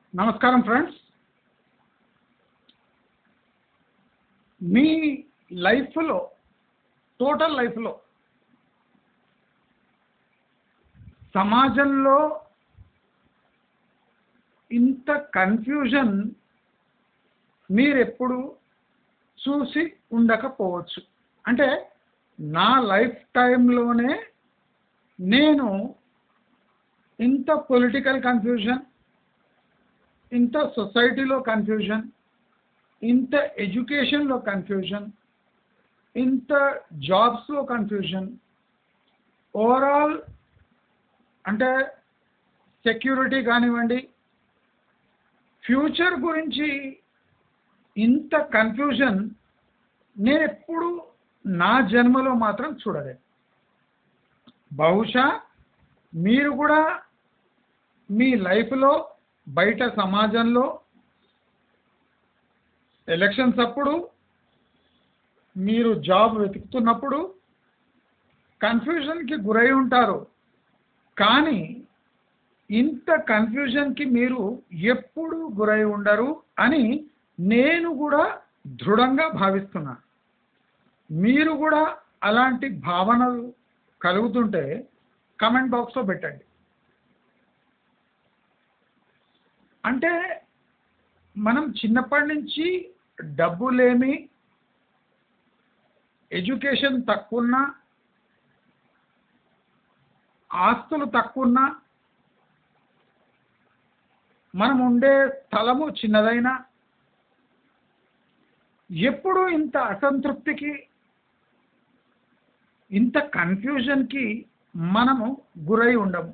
నమస్కారం ఫ్రెండ్స్ మీ లైఫ్లో టోటల్ లైఫ్లో సమాజంలో ఇంత కన్ఫ్యూజన్ మీరెప్పుడు చూసి ఉండకపోవచ్చు అంటే నా లైఫ్ టైంలోనే నేను ఇంత పొలిటికల్ కన్ఫ్యూజన్ ఇంత సొసైటీలో కన్ఫ్యూజన్ ఇంత ఎడ్యుకేషన్లో కన్ఫ్యూజన్ ఇంత జాబ్స్లో కన్ఫ్యూజన్ ఓవరాల్ అంటే సెక్యూరిటీ కానివ్వండి ఫ్యూచర్ గురించి ఇంత కన్ఫ్యూజన్ నేను ఎప్పుడు నా జన్మలో మాత్రం చూడలేదు బహుశా మీరు కూడా మీ లైఫ్లో బయట సమాజంలో ఎలక్షన్స్ అప్పుడు మీరు జాబ్ వెతుకుతున్నప్పుడు కన్ఫ్యూజన్కి గురై ఉంటారు కానీ ఇంత కన్ఫ్యూజన్కి మీరు ఎప్పుడు గురై ఉండరు అని నేను కూడా దృఢంగా భావిస్తున్నా మీరు కూడా అలాంటి భావనలు కలుగుతుంటే కమెంట్ బాక్స్లో పెట్టండి అంటే మనం చిన్నప్పటి నుంచి డబ్బులేమి ఎడ్యుకేషన్ తక్కువన్నా ఆస్తులు తక్కువన్నా మనం ఉండే స్థలము చిన్నదైనా ఎప్పుడు ఇంత అసంతృప్తికి ఇంత కన్ఫ్యూజన్కి మనము గురై ఉండము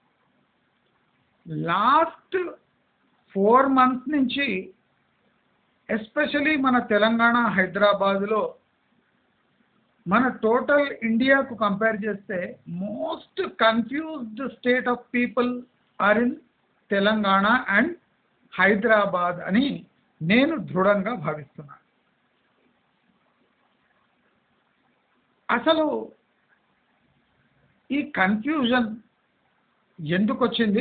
లాస్ట్ ఫోర్ మంత్స్ నుంచి ఎస్పెషలీ మన తెలంగాణ హైదరాబాద్లో మన టోటల్ ఇండియాకు కంపేర్ చేస్తే most confused state of people are in Telangana and Hyderabad అని నేను దృఢంగా భావిస్తున్నాను అసలు ఈ కన్ఫ్యూజన్ ఎందుకు వచ్చింది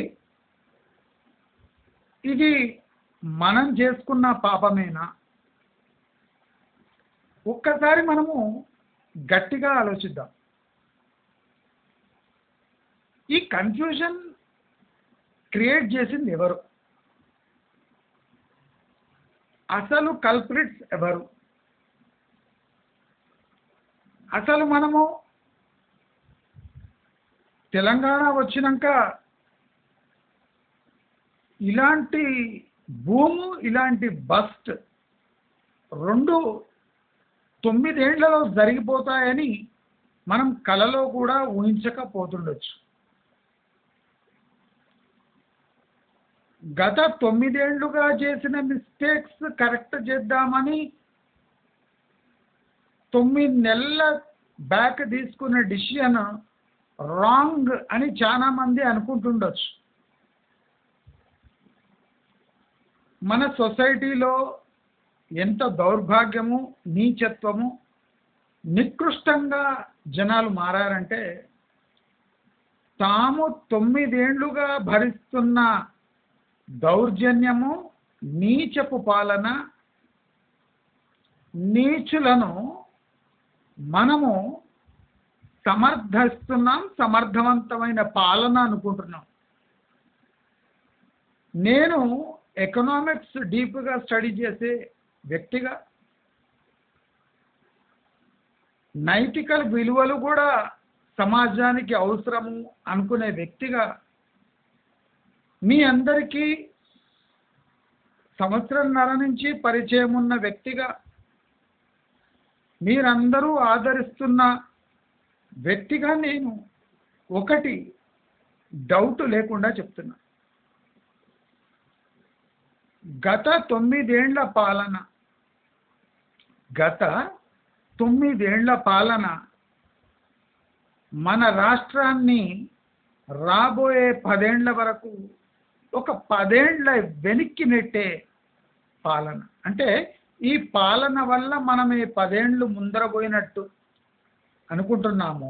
ఇది మనం చేసుకున్న పాపమేనా ఒక్కసారి మనము గట్టిగా ఆలోచిద్దాం ఈ కన్ఫ్యూజన్ క్రియేట్ చేసింది ఎవరు అసలు కల్ప్రిట్స్ ఎవరు అసలు మనము తెలంగాణ వచ్చినాక ఇలాంటి భూము ఇలాంటి బస్ట్ రెండు తొమ్మిదేళ్లలో జరిగిపోతాయని మనం కలలో కూడా ఊహించకపోతుండొచ్చు గత తొమ్మిదేళ్లుగా చేసిన మిస్టేక్స్ కరెక్ట్ చేద్దామని తొమ్మిది నెలల బ్యాక్ తీసుకున్న డిసిషన్ రాంగ్ అని చాలా మంది అనుకుంటుండొచ్చు మన సొసైటీలో ఎంత దౌర్భాగ్యము నీచత్వము నికృష్టంగా జనాలు మారారంటే తాము తొమ్మిదేండ్లుగా భరిస్తున్న దౌర్జన్యము నీచపు పాలన నీచులను మనము సమర్థిస్తున్నాం సమర్థవంతమైన పాలన అనుకుంటున్నాం నేను ఎకనామిక్స్ డీప్గా స్టడీ చేసే వ్యక్తిగా నైతికల్ విలువలు కూడా సమాజానికి అవసరము అనుకునే వ్యక్తిగా మీ అందరికీ సంవత్సరంన్నర నుంచి పరిచయం ఉన్న వ్యక్తిగా మీరందరూ ఆదరిస్తున్న వ్యక్తిగా నేను ఒకటి డౌట్ లేకుండా చెప్తున్నా గత తొమ్మిదేండ్ల పాలన గత తొమ్మిదేండ్ల పాలన మన రాష్ట్రాన్ని రాబోయే పదేండ్ల వరకు ఒక పదేండ్ల వెనక్కి నెట్టే పాలన అంటే ఈ పాలన వల్ల మనం ఈ పదేండ్లు ముందర పోయినట్టు అనుకుంటున్నామో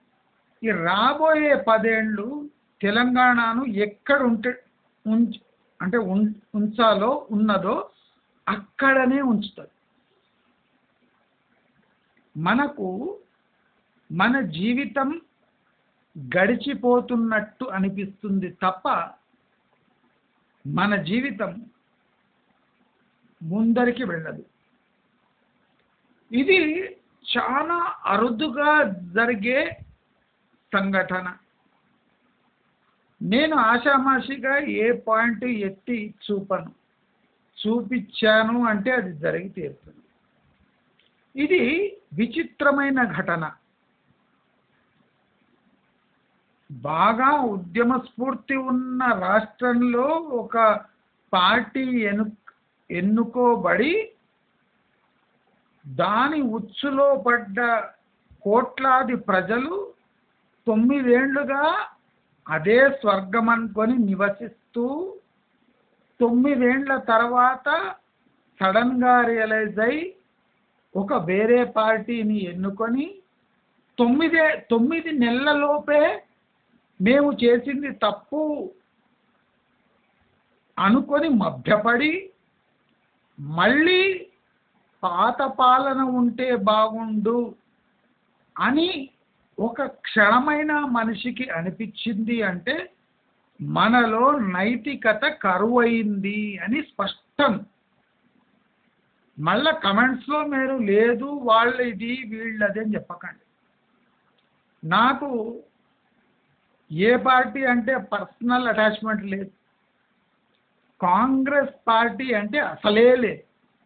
ఈ రాబోయే పదేండ్లు తెలంగాణను ఎక్కడ ఉంటే ఉంచ అంటే ఉం ఉంచాలో ఉన్నదో అక్కడనే ఉంచుతుంది మనకు మన జీవితం గడిచిపోతున్నట్టు అనిపిస్తుంది తప్ప మన జీవితం ముందరికి వెళ్ళదు ఇది చాలా అరుదుగా జరిగే సంఘటన నేను ఆషామాషిగా ఏ పాయింట్ ఎత్తి చూపను చూపించాను అంటే అది జరిగి తీరుతుంది ఇది విచిత్రమైన ఘటన బాగా ఉద్యమ స్ఫూర్తి ఉన్న రాష్ట్రంలో ఒక పార్టీ ఎను ఎన్నుకోబడి దాని ఉచ్చులో పడ్డ కోట్లాది ప్రజలు తొమ్మిదేండ్లుగా అదే స్వర్గం అనుకొని నివసిస్తూ తొమ్మిదేండ్ల తర్వాత సడన్గా రియలైజ్ అయి ఒక వేరే పార్టీని ఎన్నుకొని తొమ్మిదే తొమ్మిది నెలలలోపే మేము చేసింది తప్పు అనుకొని మభ్యపడి మళ్ళీ పాత పాలన ఉంటే బాగుండు అని ఒక క్షణమైన మనిషికి అనిపించింది అంటే మనలో నైతికత కరువైంది అని స్పష్టం మళ్ళా కమెంట్స్లో మీరు లేదు వాళ్ళది వీళ్ళది అని చెప్పకండి నాకు ఏ పార్టీ అంటే పర్సనల్ అటాచ్మెంట్ లేదు కాంగ్రెస్ పార్టీ అంటే అసలే లేదు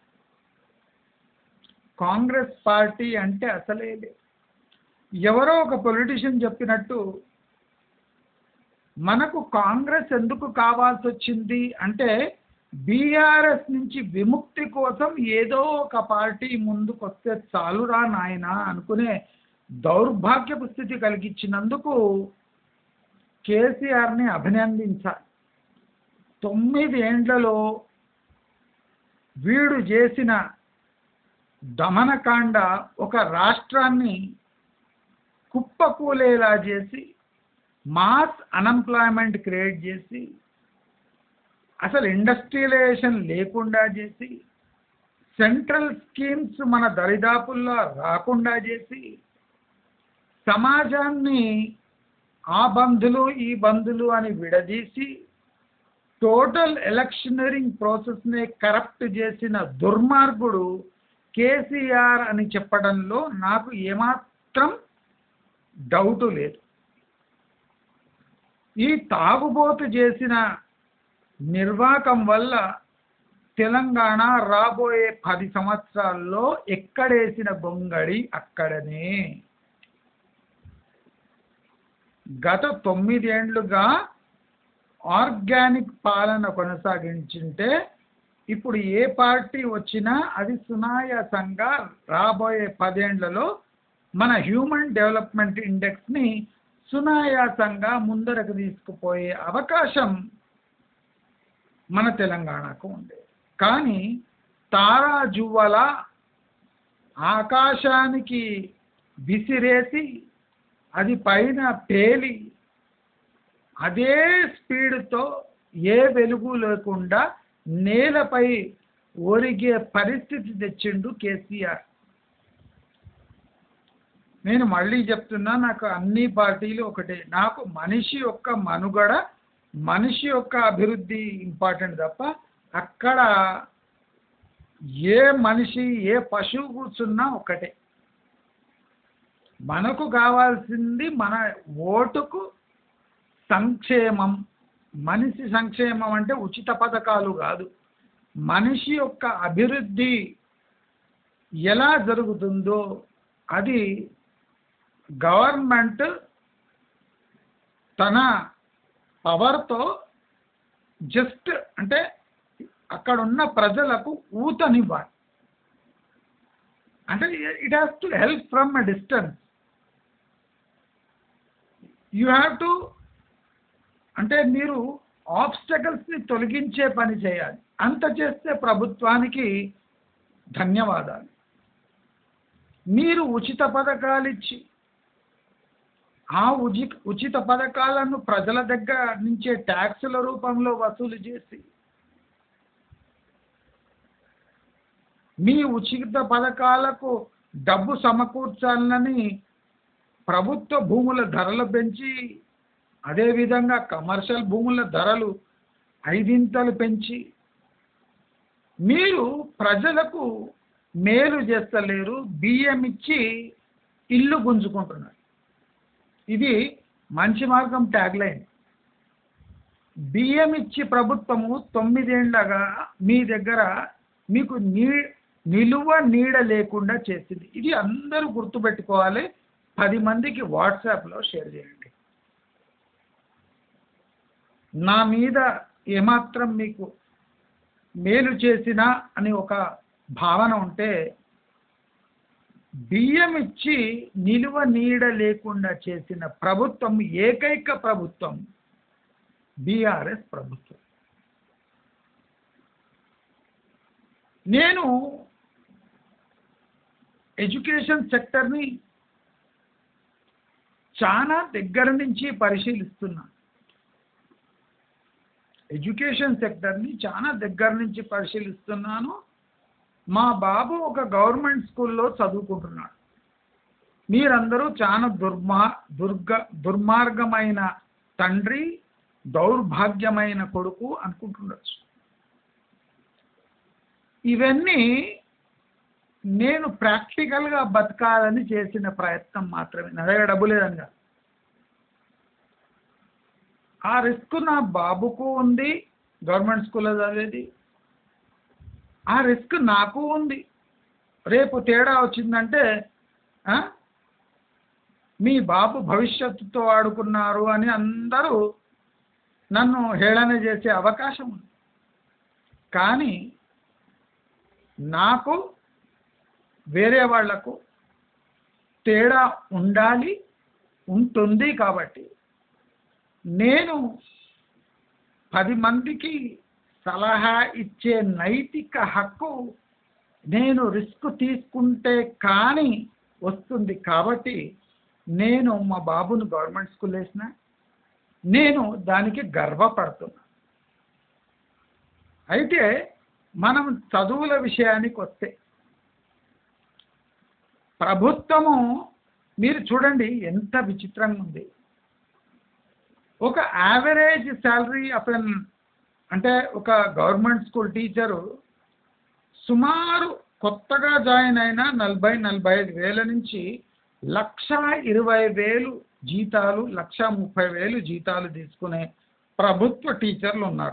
కాంగ్రెస్ పార్టీ అంటే అసలే లేదు ఎవరో ఒక పొలిటీషియన్ చెప్పినట్టు మనకు కాంగ్రెస్ ఎందుకు కావాల్సి వచ్చింది అంటే బీఆర్ఎస్ నుంచి విముక్తి కోసం ఏదో ఒక పార్టీ ముందుకు వస్తే చాలురా నాయన అనుకునే దౌర్భాగ్యపు స్థితి కలిగించినందుకు కేసీఆర్ని అభినందించాలి తొమ్మిది ఏండ్లలో వీడు చేసిన దమనకాండ ఒక రాష్ట్రాన్ని కుప్పకూలేలా చేసి మాస్ అన్ఎంప్లాయ్మెంట్ క్రియేట్ చేసి అసలు ఇండస్ట్రియలైజేషన్ లేకుండా చేసి సెంట్రల్ స్కీమ్స్ మన దరిదాపుల్లో రాకుండా చేసి సమాజాన్ని ఆ బంధులు ఈ బంధులు అని విడదీసి టోటల్ ఎలక్షనరింగ్ ప్రాసెస్ని కరప్ట్ చేసిన దుర్మార్గుడు కేసీఆర్ అని చెప్పడంలో నాకు ఏమాత్రం డౌటు లేదు ఈ తాగుబోతు చేసిన నిర్వాకం వల్ల తెలంగాణ రాబోయే పది సంవత్సరాల్లో ఎక్కడేసిన గొంగడి అక్కడనే గత తొమ్మిదేండ్లుగా ఆర్గానిక్ పాలన కొనసాగించింటే ఇప్పుడు ఏ పార్టీ వచ్చినా అది సునాయాసంగా రాబోయే పదేండ్లలో మన హ్యూమన్ డెవలప్మెంట్ ఇండెక్స్ని సునాయాసంగా ముందరకు తీసుకుపోయే అవకాశం మన తెలంగాణకు ఉంది కానీ తారా జువ్వల ఆకాశానికి విసిరేసి అది పైన పేలి అదే స్పీడ్తో ఏ వెలుగు లేకుండా నేలపై ఒరిగే పరిస్థితి తెచ్చిండు కేసీఆర్ నేను మళ్ళీ చెప్తున్నా నాకు అన్ని పార్టీలు ఒకటే నాకు మనిషి యొక్క మనుగడ మనిషి యొక్క అభివృద్ధి ఇంపార్టెంట్ తప్ప అక్కడ ఏ మనిషి ఏ పశువు కూర్చున్నా ఒకటే మనకు కావాల్సింది మన ఓటుకు సంక్షేమం మనిషి సంక్షేమం అంటే ఉచిత పథకాలు కాదు మనిషి యొక్క అభివృద్ధి ఎలా జరుగుతుందో అది గవర్నమెంట్ తన పవర్తో జస్ట్ అంటే అక్కడ ఉన్న ప్రజలకు ఊతనివ్వాలి అంటే it has to help from a distance you have to అంటే మీరు ఆబ్స్టకల్స్ని తొలగించే పని చేయాలి అంత చేస్తే ప్రభుత్వానికి ధన్యవాదాలు మీరు ఉచిత పథకాలు ఇచ్చి ఆ ఉచి ఉచిత పథకాలను ప్రజల దగ్గర నుంచే ట్యాక్సుల రూపంలో వసూలు చేసి మీ ఉచిత పథకాలకు డబ్బు సమకూర్చాలని ప్రభుత్వ భూముల ధరలు పెంచి అదేవిధంగా కమర్షియల్ భూముల ధరలు ఐదింతలు పెంచి మీరు ప్రజలకు మేలు చేస్తలేరు బియ్యం ఇచ్చి ఇల్లు గుంజుకుంటున్నారు ఇది మంచి మార్గం ట్యాగ్ లైన్ బియ్యం ఇచ్చి ప్రభుత్వము తొమ్మిదేండ్లగా మీ దగ్గర మీకు నీ నిలువ నీడ లేకుండా చేసింది ఇది అందరూ గుర్తుపెట్టుకోవాలి పది మందికి వాట్సాప్లో షేర్ చేయండి నా మీద ఏమాత్రం మీకు మేలు చేసినా అని ఒక భావన ఉంటే బియ్యం ఇచ్చి నిలువ నీడ లేకుండా చేసిన ప్రభుత్వం ఏకైక ప్రభుత్వం బీఆర్ఎస్ ప్రభుత్వం నేను ఎడ్యుకేషన్ సెక్టర్ని చాలా దగ్గర నుంచి పరిశీలిస్తున్నా ఎడ్యుకేషన్ సెక్టర్ని చాలా దగ్గర నుంచి పరిశీలిస్తున్నాను మా బాబు ఒక గవర్నమెంట్ స్కూల్లో చదువుకుంటున్నాడు మీరందరూ చాలా దుర్మా దుర్గ దుర్మార్గమైన తండ్రి దౌర్భాగ్యమైన కొడుకు అనుకుంటుండొచ్చు ఇవన్నీ నేను ప్రాక్టికల్గా బతకాలని చేసిన ప్రయత్నం మాత్రమే నా దగ్గర డబ్బు లేదని కాదు ఆ రిస్క్ నా బాబుకు ఉంది గవర్నమెంట్ స్కూల్లో చదివేది ఆ రిస్క్ నాకు ఉంది రేపు తేడా వచ్చిందంటే ఆ, మీ బాబు భవిష్యత్తుతో ఆడుకున్నారు అని అందరూ నన్ను హేళన చేసే అవకాశం ఉంది కానీ నాకు వేరే వాళ్లకు తేడా ఉండాలి ఉంటుంది కాబట్టి నేను పది మందికి సలహా ఇచ్చే నైతిక హక్కు నేను రిస్క్ తీసుకుంటే కానీ వస్తుంది కాబట్టి నేను మా బాబును గవర్నమెంట్ స్కూల్ వేసిన నేను దానికి గర్వపడుతున్నా అయితే మనం చదువుల విషయానికి వస్తే ప్రభుత్వము మీరు చూడండి ఎంత విచిత్రంగా ఉంది ఒక యావరేజ్ శాలరీ ఆఫ్ ఎన్ అంటే ఒక గవర్నమెంట్ స్కూల్ టీచరు సుమారు కొత్తగా జాయిన్ అయిన నలభై నలభై ఐదు వేల నుంచి లక్ష ఇరవై వేలు జీతాలు లక్ష ముప్పై వేలు జీతాలు తీసుకునే ప్రభుత్వ టీచర్లు ఉన్నారు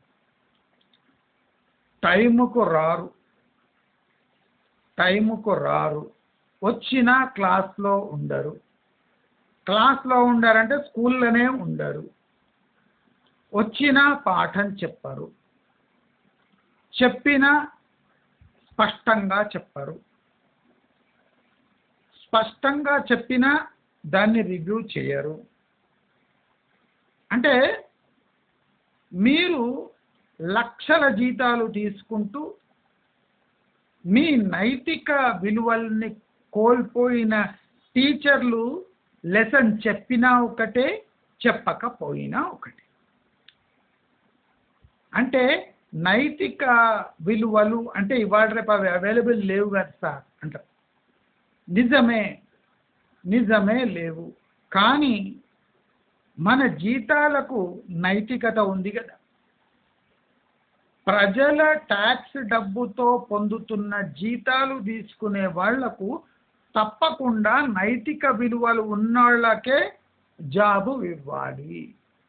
టైముకు రారు టైముకు రారు వచ్చిన క్లాస్లో ఉండరు క్లాస్లో ఉండారంటే స్కూల్లోనే ఉండరు వచ్చిన పాఠం చెప్పరు చెప్పిన స్పష్టంగా చెప్పరు స్పష్టంగా చెప్పినా దాన్ని రివ్యూ చేయరు అంటే మీరు లక్షల జీతాలు తీసుకుంటూ మీ నైతిక విలువల్ని కోల్పోయిన టీచర్లు లెసన్ చెప్పినా ఒకటే చెప్పకపోయినా ఒకటే అంటే నైతిక విలువలు అంటే ఇవాళ రేపు అవి అవైలబుల్ లేవు కదా సార్ అంటారు నిజమే నిజమే లేవు కానీ మన జీతాలకు నైతికత ఉంది కదా ప్రజల ట్యాక్స్ డబ్బుతో పొందుతున్న జీతాలు తీసుకునే వాళ్లకు తప్పకుండా నైతిక విలువలు ఉన్నోళ్ళకే జాబు ఇవ్వాలి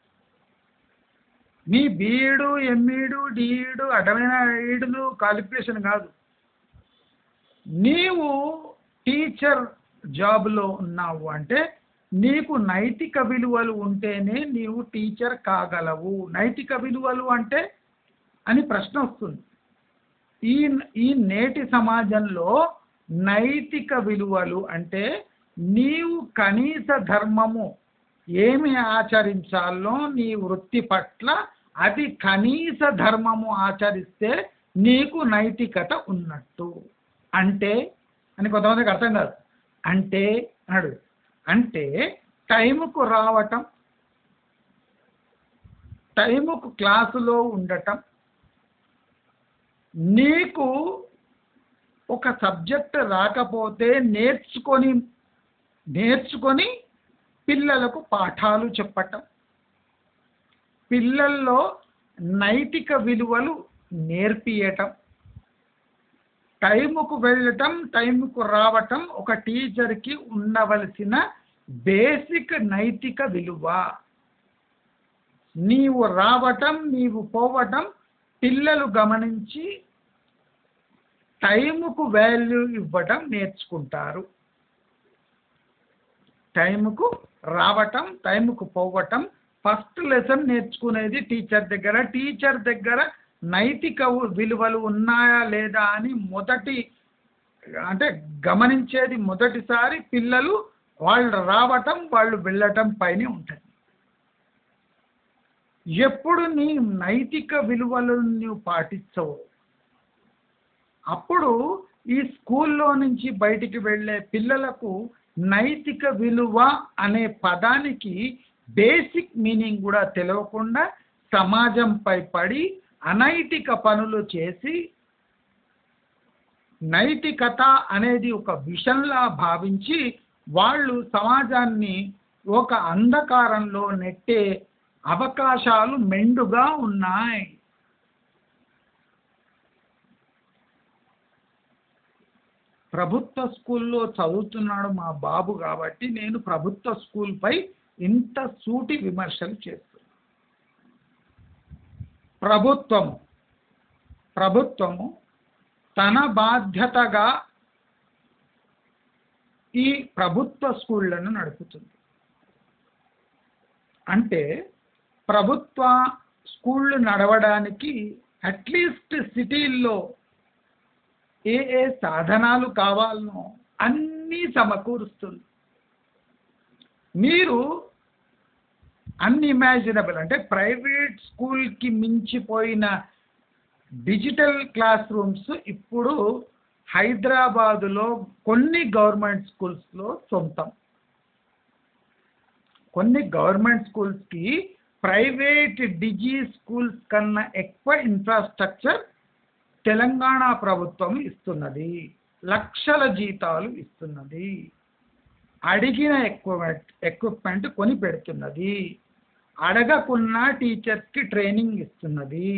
మీ బీఈడు ఎంఈడు డిఈడు అడ్డమైన ఈడులు క్వాలిఫికేషన్ కాదు నీవు టీచర్ జాబ్లో ఉన్నావు అంటే నీకు నైతిక విలువలు ఉంటేనే నీవు టీచర్ కాగలవు నైతిక విలువలు అంటే అని ప్రశ్న వస్తుంది ఈ ఈ నేటి సమాజంలో నైతిక విలువలు అంటే నీవు కనీస ధర్మము ఏమి ఆచరించాలో నీ వృత్తి పట్ల అది కనీస ధర్మము ఆచరిస్తే నీకు నైతికత ఉన్నట్టు అంటే అని కొంతమందికి అర్థం కాదు అంటే అన్నాడు అంటే టైముకు రావటం టైముకు క్లాసులో ఉండటం నీకు ఒక సబ్జెక్ట్ రాకపోతే నేర్చుకొని నేర్చుకొని పిల్లలకు పాఠాలు చెప్పటం పిల్లల్లో నైతిక విలువలు నేర్పియటం టైముకు వెళ్ళటం టైముకు రావటం ఒక టీచర్కి ఉండవలసిన బేసిక్ నైతిక విలువ నీవు రావటం నీవు పోవటం పిల్లలు గమనించి టైముకు వాల్యూ ఇవ్వటం నేర్చుకుంటారు టైముకు రావటం టైముకు పోవటం ఫస్ట్ లెసన్ నేర్చుకునేది టీచర్ దగ్గర టీచర్ దగ్గర నైతిక విలువలు ఉన్నాయా లేదా అని మొదటి అంటే గమనించేది మొదటిసారి పిల్లలు వాళ్ళు రావటం వాళ్ళు వెళ్ళటం పైనే ఉంటుంది ఎప్పుడు నీ నైతిక విలువలను నువ్వు పాటించవు అప్పుడు ఈ స్కూల్లో నుంచి బయటికి వెళ్ళే పిల్లలకు నైతిక విలువ అనే పదానికి బేసిక్ మీనింగ్ కూడా తెలియకుండా సమాజంపై పడి అనైతిక పనులు చేసి నైతికత అనేది ఒక విషంలా భావించి వాళ్ళు సమాజాన్ని ఒక అంధకారంలో నెట్టే అవకాశాలు మెండుగా ఉన్నాయి ప్రభుత్వ స్కూల్లో చదువుతున్నాడు మా బాబు కాబట్టి నేను ప్రభుత్వ స్కూల్పై ఇంత సూటి విమర్శలు చేస్తున్నాను ప్రభుత్వము ప్రభుత్వము తన బాధ్యతగా ఈ ప్రభుత్వ స్కూళ్ళను నడుపుతుంది అంటే ప్రభుత్వ స్కూళ్ళు నడవడానికి అట్లీస్ట్ సిటీల్లో ఏ ఏ సాధనాలు కావాలనో అన్నీ సమకూరుస్తుంది మీరు అన్ఇమాజినబుల్ అంటే ప్రైవేట్ స్కూల్కి మించిపోయిన డిజిటల్ క్లాస్ రూమ్స్ ఇప్పుడు హైదరాబాదులో కొన్ని గవర్నమెంట్ స్కూల్స్లో సొంతం కొన్ని గవర్నమెంట్ స్కూల్స్కి ప్రైవేట్ డిజీ స్కూల్స్ కన్నా ఎక్కువ ఇన్ఫ్రాస్ట్రక్చర్ తెలంగాణ ప్రభుత్వం ఇస్తున్నది లక్షల జీతాలు ఇస్తున్నది అడిగిన ఎక్విప్మెంట్ ఎక్విప్మెంట్ కొని పెడుతున్నది అడగకున్న టీచర్స్కి ట్రైనింగ్ ఇస్తున్నది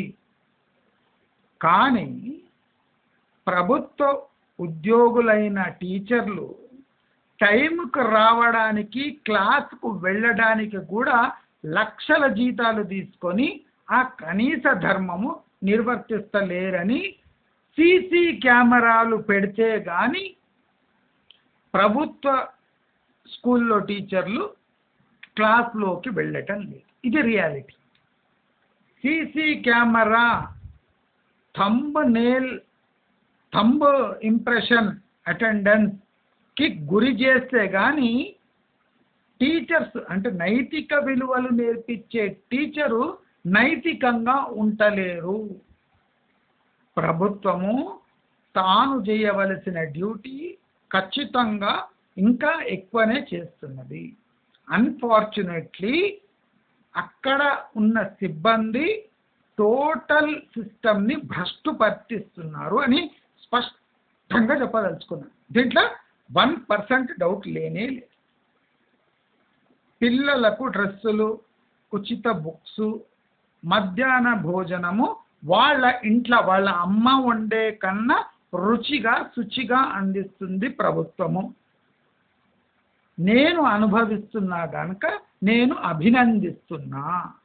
కానీ ప్రభుత్వ ఉద్యోగులైన టీచర్లు టైంకు రావడానికి క్లాస్కు వెళ్ళడానికి కూడా లక్షల జీతాలు తీసుకొని ఆ కనీస ధర్మము నిర్వర్తిస్తలేరని సీసీ కెమెరాలు పెడితే కానీ ప్రభుత్వ స్కూల్లో టీచర్లు క్లాస్లోకి వెళ్ళటం లేదు ఇది reality CC camera thumb nail thumb impression అటెండెన్స్కి గురి చేస్తే కానీ టీచర్స్ అంటే నైతిక విలువలు నేర్పించే టీచరు నైతికంగా ఉంటలేరు ప్రభుత్వము తాను చేయవలసిన డ్యూటీ ఖచ్చితంగా ఇంకా ఎక్కువనే చేస్తున్నది అన్ఫార్చునేట్లీ అక్కడ ఉన్న సిబ్బంది టోటల్ సిస్టమ్ని భ్రష్టు పట్టిస్తున్నారు అని స్పష్టంగా చెప్పదలుచుకున్నాను దీంట్లో వన్ పర్సెంట్ డౌట్ లేనే లేదు పిల్లలకు డ్రెస్సులు ఉచిత బుక్స్ మధ్యాహ్న భోజనము వాళ్ళ ఇంట్లో వాళ్ళ అమ్మ వండే కన్నా రుచిగా శుచిగా అందిస్తుంది ప్రభుత్వము నేను అనుభవిస్తున్నా గనుక నేను అభినందిస్తున్నా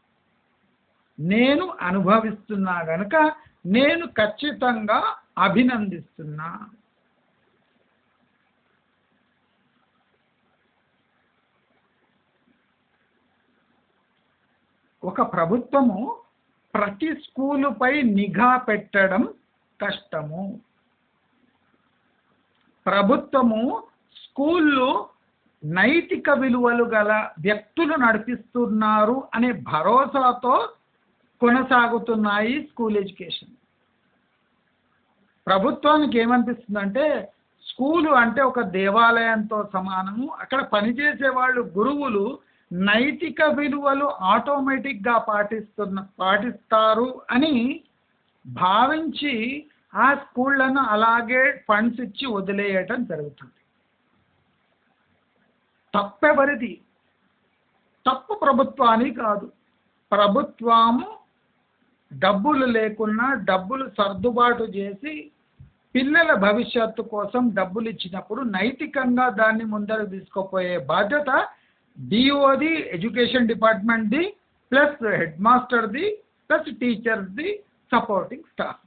నేను అనుభవిస్తున్నా గనుక నేను ఖచ్చితంగా అభినందిస్తున్నా ఒక ప్రభుత్వము ప్రతి స్కూలుపై నిఘా పెట్టడం కష్టము ప్రభుత్వము స్కూళ్ళు నైతిక విలువలు గల వ్యక్తులు నడిపిస్తున్నారు అనే భరోసాతో కొనసాగుతున్నాయి స్కూల్ ఎడ్యుకేషన్ ప్రభుత్వానికి ఏమనిపిస్తుందంటే స్కూలు అంటే ఒక దేవాలయంతో సమానము అక్కడ పనిచేసే వాళ్ళు గురువులు నైతిక విలువలు ఆటోమేటిక్గా పాటిస్తున్న పాటిస్తారు అని భావించి ఆ స్కూళ్ళను అలాగే ఫండ్స్ ఇచ్చి వదిలేయటం జరుగుతుంది తప్పెవరిది తప్పు ప్రభుత్వానికి కాదు ప్రభుత్వము డబ్బులు లేకున్నా డబ్బులు సర్దుబాటు చేసి పిల్లల భవిష్యత్తు కోసం డబ్బులు ఇచ్చినప్పుడు నైతికంగా దాన్ని ముందరకు తీసుకుపోయే బాధ్యత డిఓది ఎడ్యుకేషన్ డిపార్ట్మెంట్ది ప్లస్ హెడ్ మాస్టర్ది ప్లస్ టీచర్స్ది సపోర్టింగ్ స్టాఫ్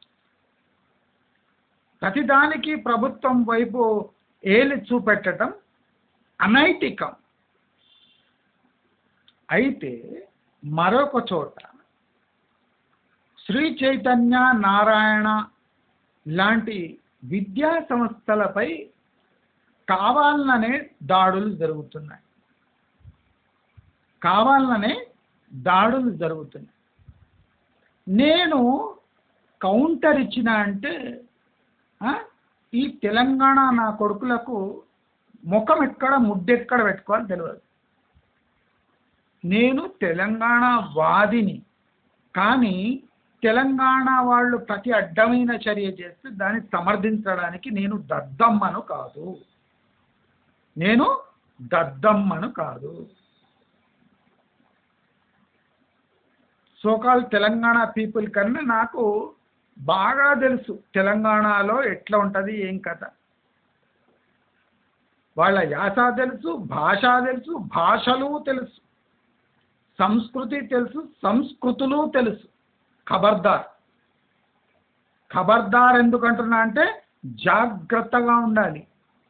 ప్రతిదానికి ప్రభుత్వం వైపు ఏలి చూపెట్టడం అనైతికం అయితే మరొక చోట శ్రీ చైతన్య నారాయణ లాంటి విద్యా సంస్థలపై కావాలనే దాడులు జరుగుతున్నాయి కావాలనే దాడులు జరుగుతున్నాయి నేను కౌంటర్ ఇచ్చిన అంటే ఆ, ఈ తెలంగాణ నా కొడుకులకు ముఖం ఎక్కడ ముద్దెక్కడ పెట్టుకోవాలో తెలియదు నేను తెలంగాణ వాదిని కానీ తెలంగాణ వాళ్ళు ప్రతి అడ్డమైన చర్య చేస్తే దాన్ని సమర్థించడానికి నేను దద్దమ్మను కాదు నేను దద్దమ్మను కాదు సోకాల్ తెలంగాణ పీపుల్ కన్నా నాకు బాగా తెలుసు తెలంగాణలో ఎట్లా ఉంటుంది ఏం కథ వాళ్ళ యాస తెలుసు భాష తెలుసు భాషలు తెలుసు సంస్కృతి తెలుసు సంస్కృతులు తెలుసు ఖబర్దార్ ఖబర్దార్ ఎందుకంటున్నా అంటే జాగ్రత్తగా ఉండాలి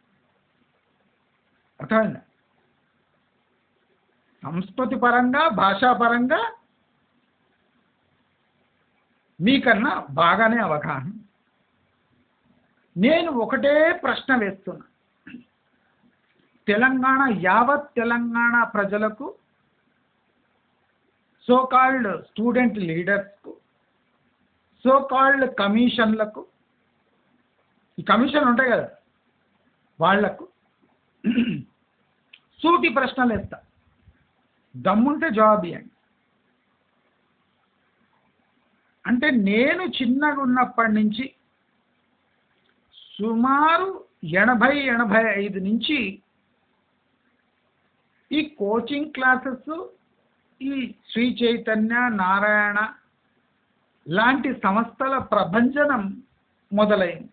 అర్థమైందా సంస్కృతి పరంగా భాషా పరంగా మీకన్నా బాగానే అవగాహన నేను ఒకటే ప్రశ్న వేస్తున్నా తెలంగాణ యావత్ తెలంగాణ ప్రజలకు సో కాల్డ్ స్టూడెంట్ లీడర్స్కు సో కాల్డ్ కమిషన్లకు ఈ కమిషన్లు ఉంటాయి కదా వాళ్లకు సూటి ప్రశ్నలు వేస్తా దమ్ముంటే జవాబు ఇవ్వండి అంటే నేను చిన్నగా ఉన్నప్పటి నుంచి సుమారు ఎనభై ఎనభై ఐదు నుంచి ఈ కోచింగ్ క్లాసెస్ ఈ శ్రీ చైతన్య నారాయణ లాంటి సంస్థల ప్రభంజనం మొదలైంది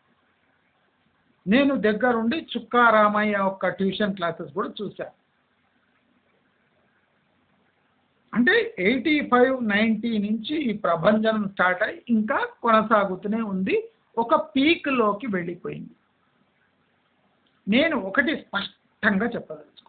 నేను దగ్గరుండి చుక్కా రామయ్య యొక్క ట్యూషన్ క్లాసెస్ కూడా చూశాను అంటే ఎయిటీ ఫైవ్ నైంటీ నుంచి ఈ ప్రభంజనం స్టార్ట్ అయ్యి ఇంకా కొనసాగుతూనే ఉంది ఒక పీక్లోకి వెళ్ళిపోయింది నేను ఒకటి స్పష్టంగా చెప్పదలుచుకున్నాను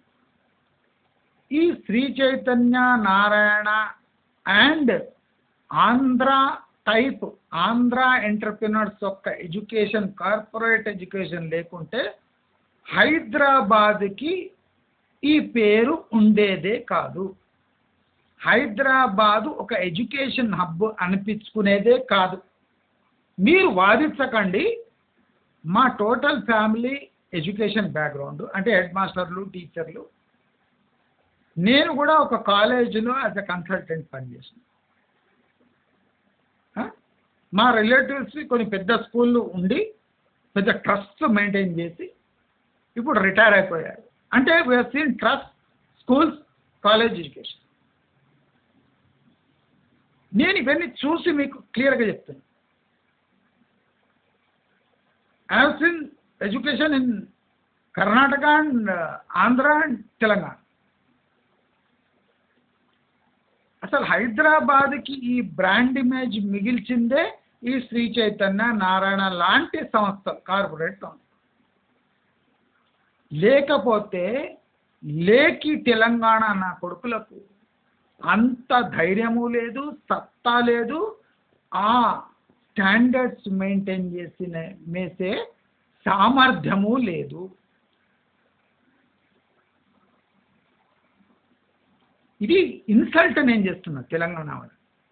ఈ Sri Chaitanya Narayana and Andhra type Andhra entrepreneurs యొక్క ఎడ్యుకేషన్ కార్పొరేట్ ఎడ్యుకేషన్ లేకుంటే హైదరాబాద్కి ఈ పేరు ఉండేదే కాదు హైదరాబాదు ఒక ఎడ్యుకేషన్ హబ్ అనిపించుకునేదే కాదు మీరు వాదించకండి మా టోటల్ ఫ్యామిలీ ఎడ్యుకేషన్ బ్యాక్గ్రౌండ్ అంటే హెడ్ మాస్టర్లు టీచర్లు నేను కూడా ఒక కాలేజీలో యాజ్ అ కన్సల్టెంట్ పనిచేసిన ఆ? మా రిలేటివ్స్ కొన్ని పెద్ద స్కూళ్ళు ఉండి పెద్ద ట్రస్ట్ మెయింటైన్ చేసి ఇప్పుడు రిటైర్ అయిపోయారు అంటే VR seen trust schools college education నేను ఇవన్నీ చూసి మీకు క్లియర్గా చెప్తాను I have seen education in Karnataka and Andhra and Telangana అసలు హైదరాబాద్కి ఈ బ్రాండ్ ఇమేజ్ మిగిల్చిందే ఈ శ్రీ చైతన్య నారాయణ లాంటి సంస్థలు కార్పొరేట్ సంస్థ లేకపోతే లేకి తెలంగాణ నా కొడుకులకు అంత ధైర్యము లేదు సత్తా లేదు ఆ స్టాండర్డ్స్ మెయింటైన్ చేసిన మేసే సామర్థ్యము లేదు ఇది ఇన్సల్ట్ నేను చేస్తున్నా తెలంగాణ వాళ్ళు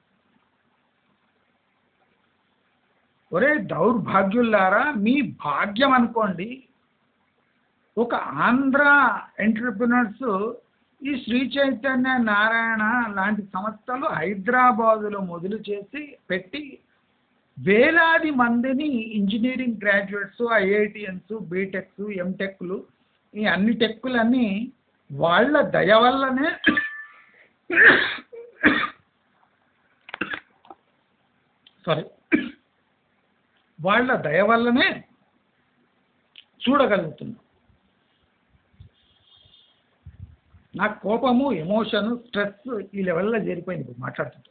ఒరే దౌర్భాగ్యులారా మీ భాగ్యం అనుకోండి ఒక ఆంధ్ర ఎంటర్ప్రినర్స్ ఈ శ్రీ చైతన్య నారాయణ లాంటి సంస్థలు హైదరాబాదులో మొదలు చేసి పెట్టి వేలాది మందిని ఇంజనీరింగ్ గ్రాడ్యుయేట్స్ ఐఐటిఎన్స్ బీటెక్స్ ఎంటెక్లు ఈ అన్ని టెక్కులన్నీ వాళ్ళ దయ వల్లనే సారీ వాళ్ళ దయ వల్లనే చూడగలుగుతున్నాం నాకు కోపము ఎమోషను స్ట్రెస్ ఈ లెవెల్లో చేరిపోయింది ఇప్పుడు మాట్లాడుతుంటే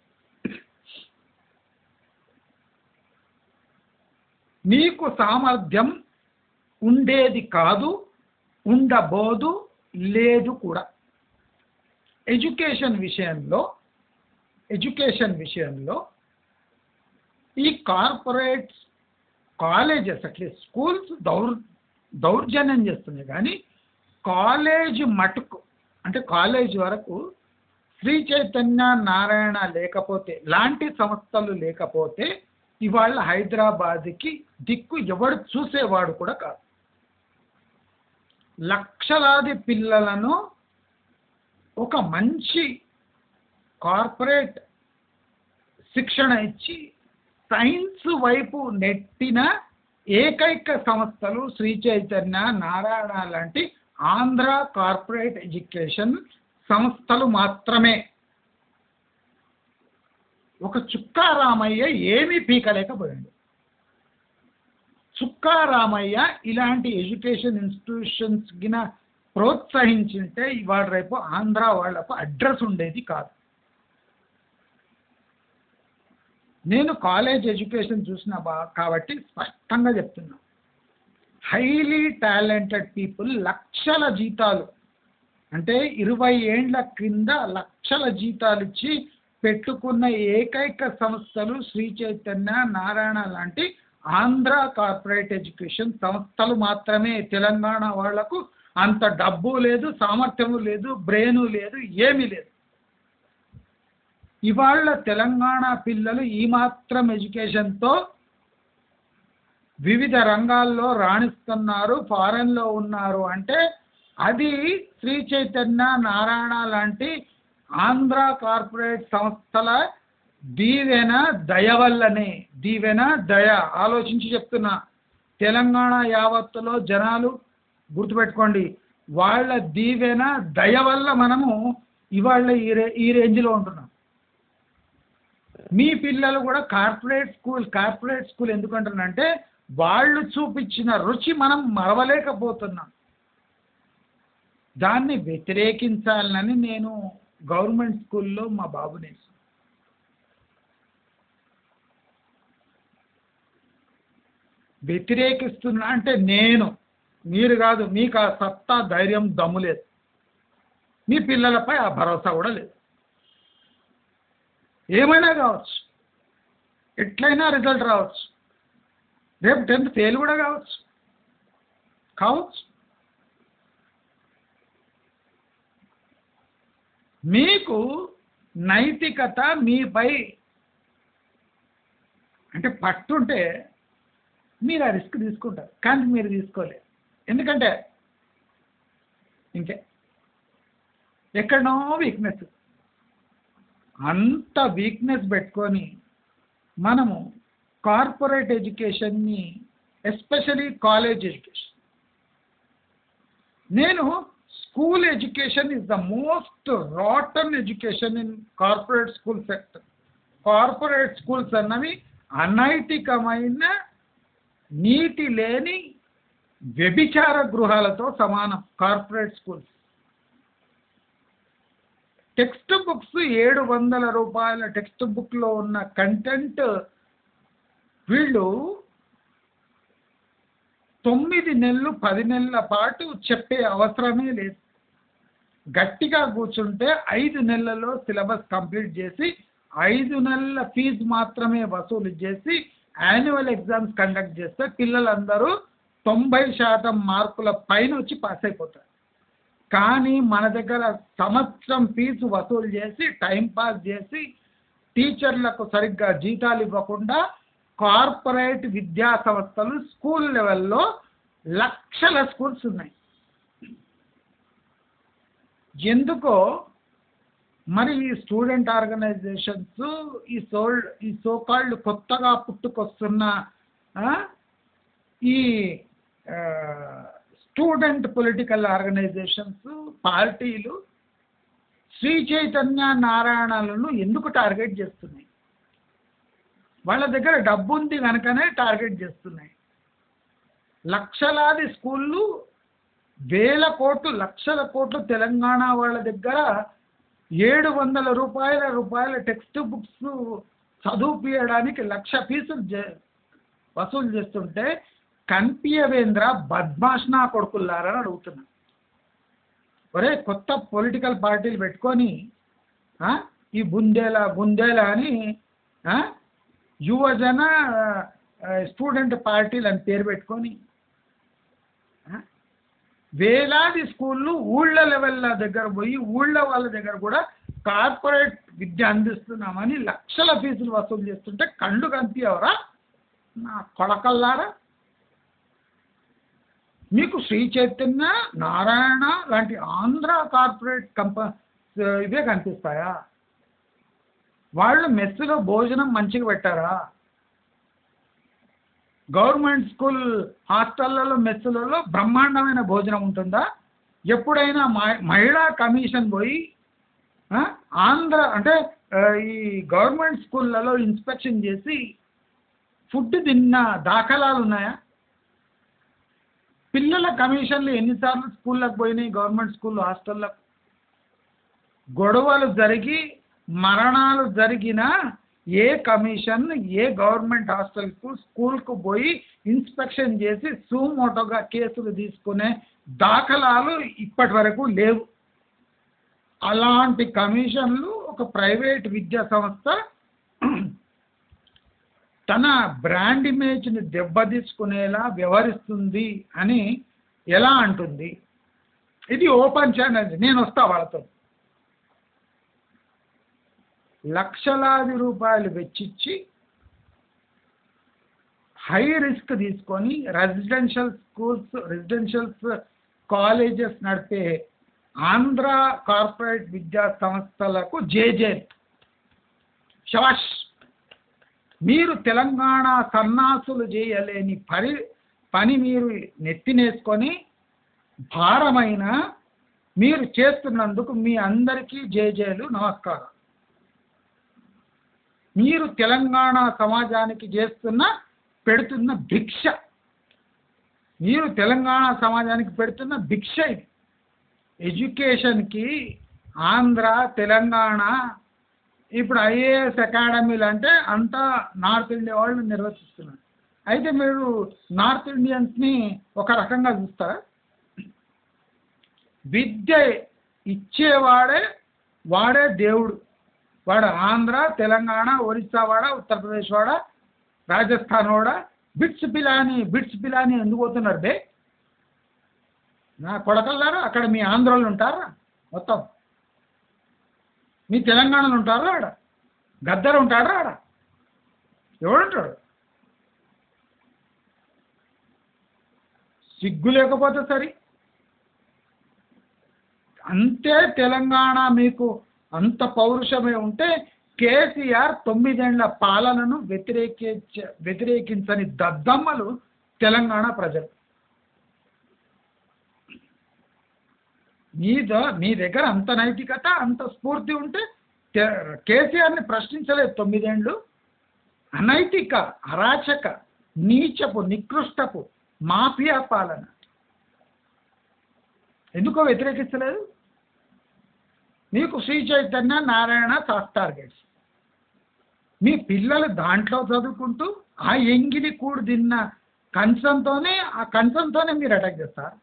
మీకు సామర్థ్యం ఉండేది కాదు ఉండబోదు లేదు కూడా ఎడ్యుకేషన్ విషయంలో ఎడ్యుకేషన్ విషయంలో ఈ కార్పొరేట్స్ కాలేజెస్ అట్లీస్ట్ స్కూల్స్ దౌర్ దౌర్జన్యం చేస్తున్నాయి కానీ కాలేజ్ మటుకు అంటే కాలేజ్ వరకు శ్రీ చైతన్య నారాయణ లేకపోతే లాంటి సంస్థలు లేకపోతే ఇవాళ హైదరాబాద్కి దిక్కు ఎవడు చూసేవాడు కూడా కాదు లక్షలాది పిల్లలను ఒక మంచి కార్పొరేట్ శిక్షణ ఇచ్చి సైన్స్ వైపు నెట్టిన ఏకైక సంస్థలు శ్రీ చైతన్య నారాయణ లాంటి ఆంధ్ర కార్పొరేట్ ఎడ్యుకేషన్ సంస్థలు మాత్రమే ఒక చుక్కా రామయ్య ఏమీ పీకలేకపోయాడు చుక్కా రామయ్య ఇలాంటి ఎడ్యుకేషన్ ఇన్స్టిట్యూషన్స్ గిన ప్రోత్సహించింటే ఇవాళ రేపు ఆంధ్ర వాళ్లకు అడ్రస్ ఉండేది కాదు నేను కాలేజ్ ఎడ్యుకేషన్ చూసిన బా కాబట్టి స్పష్టంగా చెప్తున్నా హైలీ టాలెంటెడ్ పీపుల్ లక్షల జీతాలు అంటే ఇరవై ఏండ్ల క్రింద లక్షల జీతాలు ఇచ్చి పెట్టుకున్న ఏకైక సంస్థలు శ్రీ చైతన్య నారాయణ లాంటి ఆంధ్ర కార్పొరేట్ ఎడ్యుకేషన్ సంస్థలు మాత్రమే తెలంగాణ వాళ్లకు అంత డబ్బు లేదు సామర్థ్యము లేదు బ్రెయిను లేదు ఏమీ లేదు ఇవాళ తెలంగాణ పిల్లలు ఈ మాత్రం ఎడ్యుకేషన్తో వివిధ రంగాల్లో రాణిస్తున్నారు ఫారెన్లో ఉన్నారు అంటే అది శ్రీ చైతన్య నారాయణ లాంటి ఆంధ్ర కార్పొరేట్ సంస్థల దీవెన దయ వల్లనే దీవెన దయ ఆలోచించి చెప్తున్నా తెలంగాణ యావత్తులో జనాలు గుర్తుపెట్టుకోండి వాళ్ళ దీవెన దయ వల్ల మనము ఇవాళ ఈ రే ఈ రేంజ్లో ఉంటున్నాం మీ పిల్లలు కూడా కార్పొరేట్ స్కూల్ కార్పొరేట్ స్కూల్ ఎందుకంటున్నారంటే వాళ్ళు చూపించిన రుచి మనం మరవలేకపోతున్నాం దాన్ని వ్యతిరేకించాలని నేను గవర్నమెంట్ స్కూల్లో మా బాబుని వ్యతిరేకిస్తున్నా అంటే నేను మీరు కాదు మీకు ఆ సత్తా ధైర్యం దమ్ము లేదు మీ పిల్లలపై ఆ భరోసా కూడా లేదు ఏమైనా కావచ్చు ఎట్లయినా రిజల్ట్ రావచ్చు రేపు టెన్త్ ఫెయిల్ కూడా కావచ్చు కావచ్చు మీకు నైతికత మీపై అంటే పట్టుంటే మీరు ఆ రిస్క్ తీసుకుంటారు కానీ మీరు తీసుకోలేరు ఎందుకంటే ఇంకే ఎక్కడనో వీక్నెస్ అంత వీక్నెస్ పెట్టుకొని మనము కార్పొరేట్ ఎడ్యుకేషన్ని ఎస్పెషలీ కాలేజ్ ఎడ్యుకేషన్ నేను school education is the most rotten education in corporate school sector corporate schools అన్నవి అనైతికమైన నీటి లేని వ్యభిచార గృహాలతో సమానం కార్పొరేట్ స్కూల్స్ టెక్స్ట్ బుక్స్ ఏడు వందల రూపాయల టెక్స్ట్ బుక్లో ఉన్న కంటెంట్ వీళ్ళు తొమ్మిది నెలలు పది నెలల పాటు చెప్పే అవసరమే లేదు గట్టిగా కూర్చుంటే ఐదు నెలల్లో సిలబస్ కంప్లీట్ చేసి ఐదు నెలల ఫీజు మాత్రమే వసూలు చేసి యాన్యువల్ ఎగ్జామ్స్ కండక్ట్ చేస్తే పిల్లలందరూ తొంభై శాతం మార్కుల పైన వచ్చి పాస్ అయిపోతారు కానీ మన దగ్గర సంవత్సరం ఫీజు వసూలు చేసి టైం పాస్ చేసి టీచర్లకు సరిగ్గా జీతాలు ఇవ్వకుండా కార్పొరేట్ విద్యా సంస్థలు స్కూల్ లెవెల్లో లక్షల స్కూల్స్ ఉన్నాయి ఎందుకో మరి ఈ స్టూడెంట్ ఆర్గనైజేషన్స్ ఈ సోల్ ఈ సోకాళ్ళు కొత్తగా పుట్టుకొస్తున్న ఆ, ఈ స్టూడెంట్ పొలిటికల్ ఆర్గనైజేషన్స్ పార్టీలు శ్రీ చైతన్య నారాయణలను ఎందుకు టార్గెట్ చేస్తున్నాయి వాళ్ళ దగ్గర డబ్బు ఉంది కనుకనే టార్గెట్ చేస్తున్నాయి లక్షలాది స్కూళ్ళు వేల కోట్లు లక్షల కోట్లు తెలంగాణ వాళ్ళ దగ్గర ఏడు వందల రూపాయల రూపాయల టెక్స్ట్ బుక్స్ చదువుపియడానికి లక్ష ఫీజులు జే- వసూలు చేస్తుంటే కన్పియవేంద్ర బద్మాష్ నా కొడుకుల్లారని అడుగుతున్నా ఒరే కొత్త పొలిటికల్ పార్టీలు పెట్టుకొని ఆ, ఈ బుందేలా బుందేలా అని ఆ, యువజన ఆ, స్టూడెంట్ పార్టీలు అని పేరు పెట్టుకొని ఆ, వేలాది స్కూళ్ళు ఊళ్ళ లెవెల్ల దగ్గర పోయి ఊళ్ళ వాళ్ళ దగ్గర కూడా కార్పొరేట్ విద్య అందిస్తున్నామని లక్షల ఫీజులు వసూలు చేస్తుంటే కళ్ళు కనిపించవరా నా కొడకల్లారా మీకు శ్రీ చైతన్య నారాయణ లాంటి ఆంధ్ర కార్పొరేట్ కంప ఇవే కనిపిస్తాయా వాళ్ళు మెస్సులో భోజనం మంచిగా పెట్టారా గవర్నమెంట్ స్కూల్ హాస్టళ్లలో మెస్సులలో బ్రహ్మాండమైన భోజనం ఉంటుందా ఎప్పుడైనా మహి- మహిళా కమిషన్ పోయి ఆ, ఆంధ్ర అంటే ఆ, ఈ గవర్నమెంట్ స్కూళ్ళలో ఇన్స్పెక్షన్ చేసి ఫుడ్ తిన్న దాఖలాలు ఉన్నాయా పిల్లల కమిషన్లు ఎన్నిసార్లు స్కూళ్ళకు పోయినాయి గవర్నమెంట్ స్కూల్ హాస్టళ్ళకు గొడవలు జరిగి మరణాలు జరిగిన ఏ కమిషన్ ఏ గవర్నమెంట్ హాస్టల్కు స్కూల్కు పోయి ఇన్స్పెక్షన్ చేసి సూమోటోగా కేసులు తీసుకునే దాఖలాలు ఇప్పటి వరకు లేవు అలాంటి కమిషన్లు ఒక ప్రైవేట్ విద్యా సంస్థ తన బ్రాండ్ ఇమేజ్ని దెబ్బతీసుకునేలా వ్యవహరిస్తుంది అని ఎలా అంటుంది ఇది ఓపెన్ ఛాలెంజ్ నేను వస్తా వాళ్ళతో లక్షలాది రూపాయలు వెచ్చిచ్చి హై రిస్క్ తీసుకొని రెసిడెన్షియల్ స్కూల్స్ రెసిడెన్షియల్స్ కాలేజెస్ నడిపే ఆంధ్ర కార్పొరేట్ విద్యా సంస్థలకు జేజే శవాష్ మీరు తెలంగాణ సన్నాసులు చేయలేని పని పని మీరు నెత్తినేసుకొని భారమైన మీరు చేస్తున్నందుకు మీ అందరికీ జేజేలు నమస్కారం మీరు తెలంగాణ సమాజానికి చేస్తున్న పెడుతున్న భిక్ష మీరు తెలంగాణ సమాజానికి పెడుతున్న భిక్ష ఇది ఎడ్యుకేషన్కి ఆంధ్ర తెలంగాణ ఇప్పుడు ఐఏఎస్ అకాడమీలు అంటే అంతా నార్త్ ఇండియా వాళ్ళు నిర్వహిస్తున్నారు అయితే మీరు నార్త్ ఇండియన్స్ని ఒక రకంగా చూస్తారా విద్య ఇచ్చేవాడే వాడే దేవుడు వాడు ఆంధ్ర తెలంగాణ ఒరిస్సా వాడ ఉత్తరప్రదేశ్ వాడ రాజస్థాన్ వాడ బిట్స్ పిలాని బిట్స్ పిలాని ఎందుకు పోతున్నారు బే నా కొడకల్లారా అక్కడ మీ ఆంధ్రోళ్ళు ఉంటారా మొత్తం మీ తెలంగాణలో ఉంటారా ఆడ గద్దరు ఉంటాడా ఆడ ఎవడుంటాడు సిగ్గు లేకపోతే సరి అంతే తెలంగాణ మీకు అంత పౌరుషమే ఉంటే కేసీఆర్ తొమ్మిదేళ్ల పాలనను వ్యతిరేకించ వ్యతిరేకించని దద్దమ్మలు తెలంగాణ ప్రజలు మీ ద మీ దగ్గర అంత నైతికత అంత స్ఫూర్తి ఉంటే తే- కేసీఆర్ని ప్రశ్నించలేదు తొమ్మిదేండ్లు అనైతిక అరాచక నీచపు నికృష్టపు మాఫియా పాలన ఎందుకో వ్యతిరేకించలేదు మీకు శ్రీ చైతన్య నారాయణ సాఫ్ట్ టార్గెట్స్ మీ పిల్లలు దాంట్లో చదువుకుంటూ ఆ ఎంగిలి కూడు తిన్న కంచంతోనే ఆ కంచంతోనే మీరు అటాక్ చేస్తారు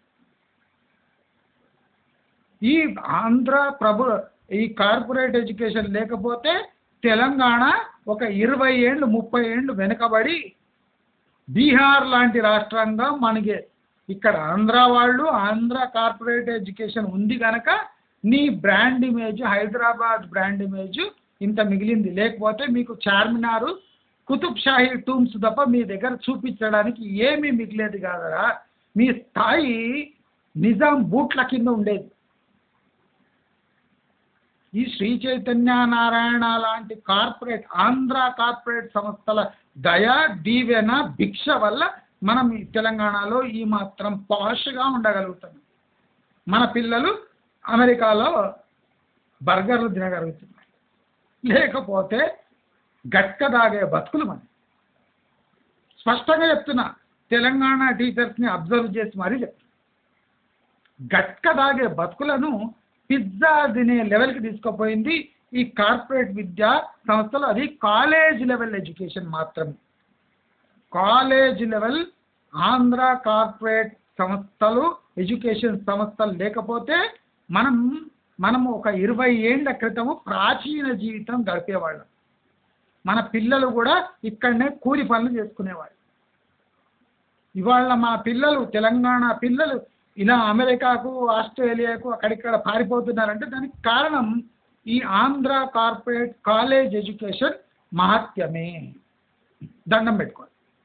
ఈ ఆంధ్ర ప్రభు ఈ కార్పొరేట్ ఎడ్యుకేషన్ లేకపోతే తెలంగాణ ఒక ఇరవై ఏళ్ళు ముప్పై ఏళ్ళు వెనుకబడి బీహార్ లాంటి రాష్ట్రంగా మనకి ఇక్కడ ఆంధ్ర వాళ్ళు ఆంధ్ర కార్పొరేట్ ఎడ్యుకేషన్ ఉంది కనుక నీ brand image Hyderabad brand image ఇంత మిగిలింది లేకపోతే మీకు చార్మినారు కుతుబ్ షాహీ టూమ్స్ తప్ప మీ దగ్గర చూపించడానికి ఏమీ మిగిలేదు కాదరా మీ స్థాయి నిజాం బూట్ల కింద ఉండేది ఈ శ్రీ చైతన్య నారాయణ లాంటి కార్పొరేట్ ఆంధ్ర కార్పొరేట్ సంస్థల దయా దీవెన భిక్ష వల్ల మనం ఈ తెలంగాణలో ఈ మాత్రం పాష్గా ఉండగలుగుతాం మన పిల్లలు అమెరికాలో బర్గర్లు తినగలుగుతున్నారు లేకపోతే గట్క దాగే బతుకులు మనం స్పష్టంగా చెప్తున్నా తెలంగాణ టీచర్స్ని అబ్జర్వ్ చేసి మరీ చెప్తున్నా గట్క దాగే బతుకులను పిజ్జా తినే లెవెల్కి తీసుకుపోయింది ఈ కార్పొరేట్ విద్యా సంస్థలు అది కాలేజ్ లెవెల్ ఎడ్యుకేషన్ మాత్రమే కాలేజ్ లెవెల్ ఆంధ్ర కార్పొరేట్ సంస్థలు ఎడ్యుకేషన్ సంస్థలు లేకపోతే మనం మనము ఒక ఇరవై ఏండ్ల క్రితము ప్రాచీన జీవితం గడిపేవాళ్ళం మన పిల్లలు కూడా ఇక్కడనే కూలి పనులు చేసుకునేవాళ్ళు ఇవాళ మా పిల్లలు తెలంగాణ పిల్లలు ఇలా అమెరికాకు ఆస్ట్రేలియాకు అక్కడిక్కడ పారిపోతున్నారంటే దానికి కారణం ఈ ఆంధ్ర కార్పొరేట్ కాలేజ్ ఎడ్యుకేషన్ మహత్యమే దండం పెట్టుకోవాలి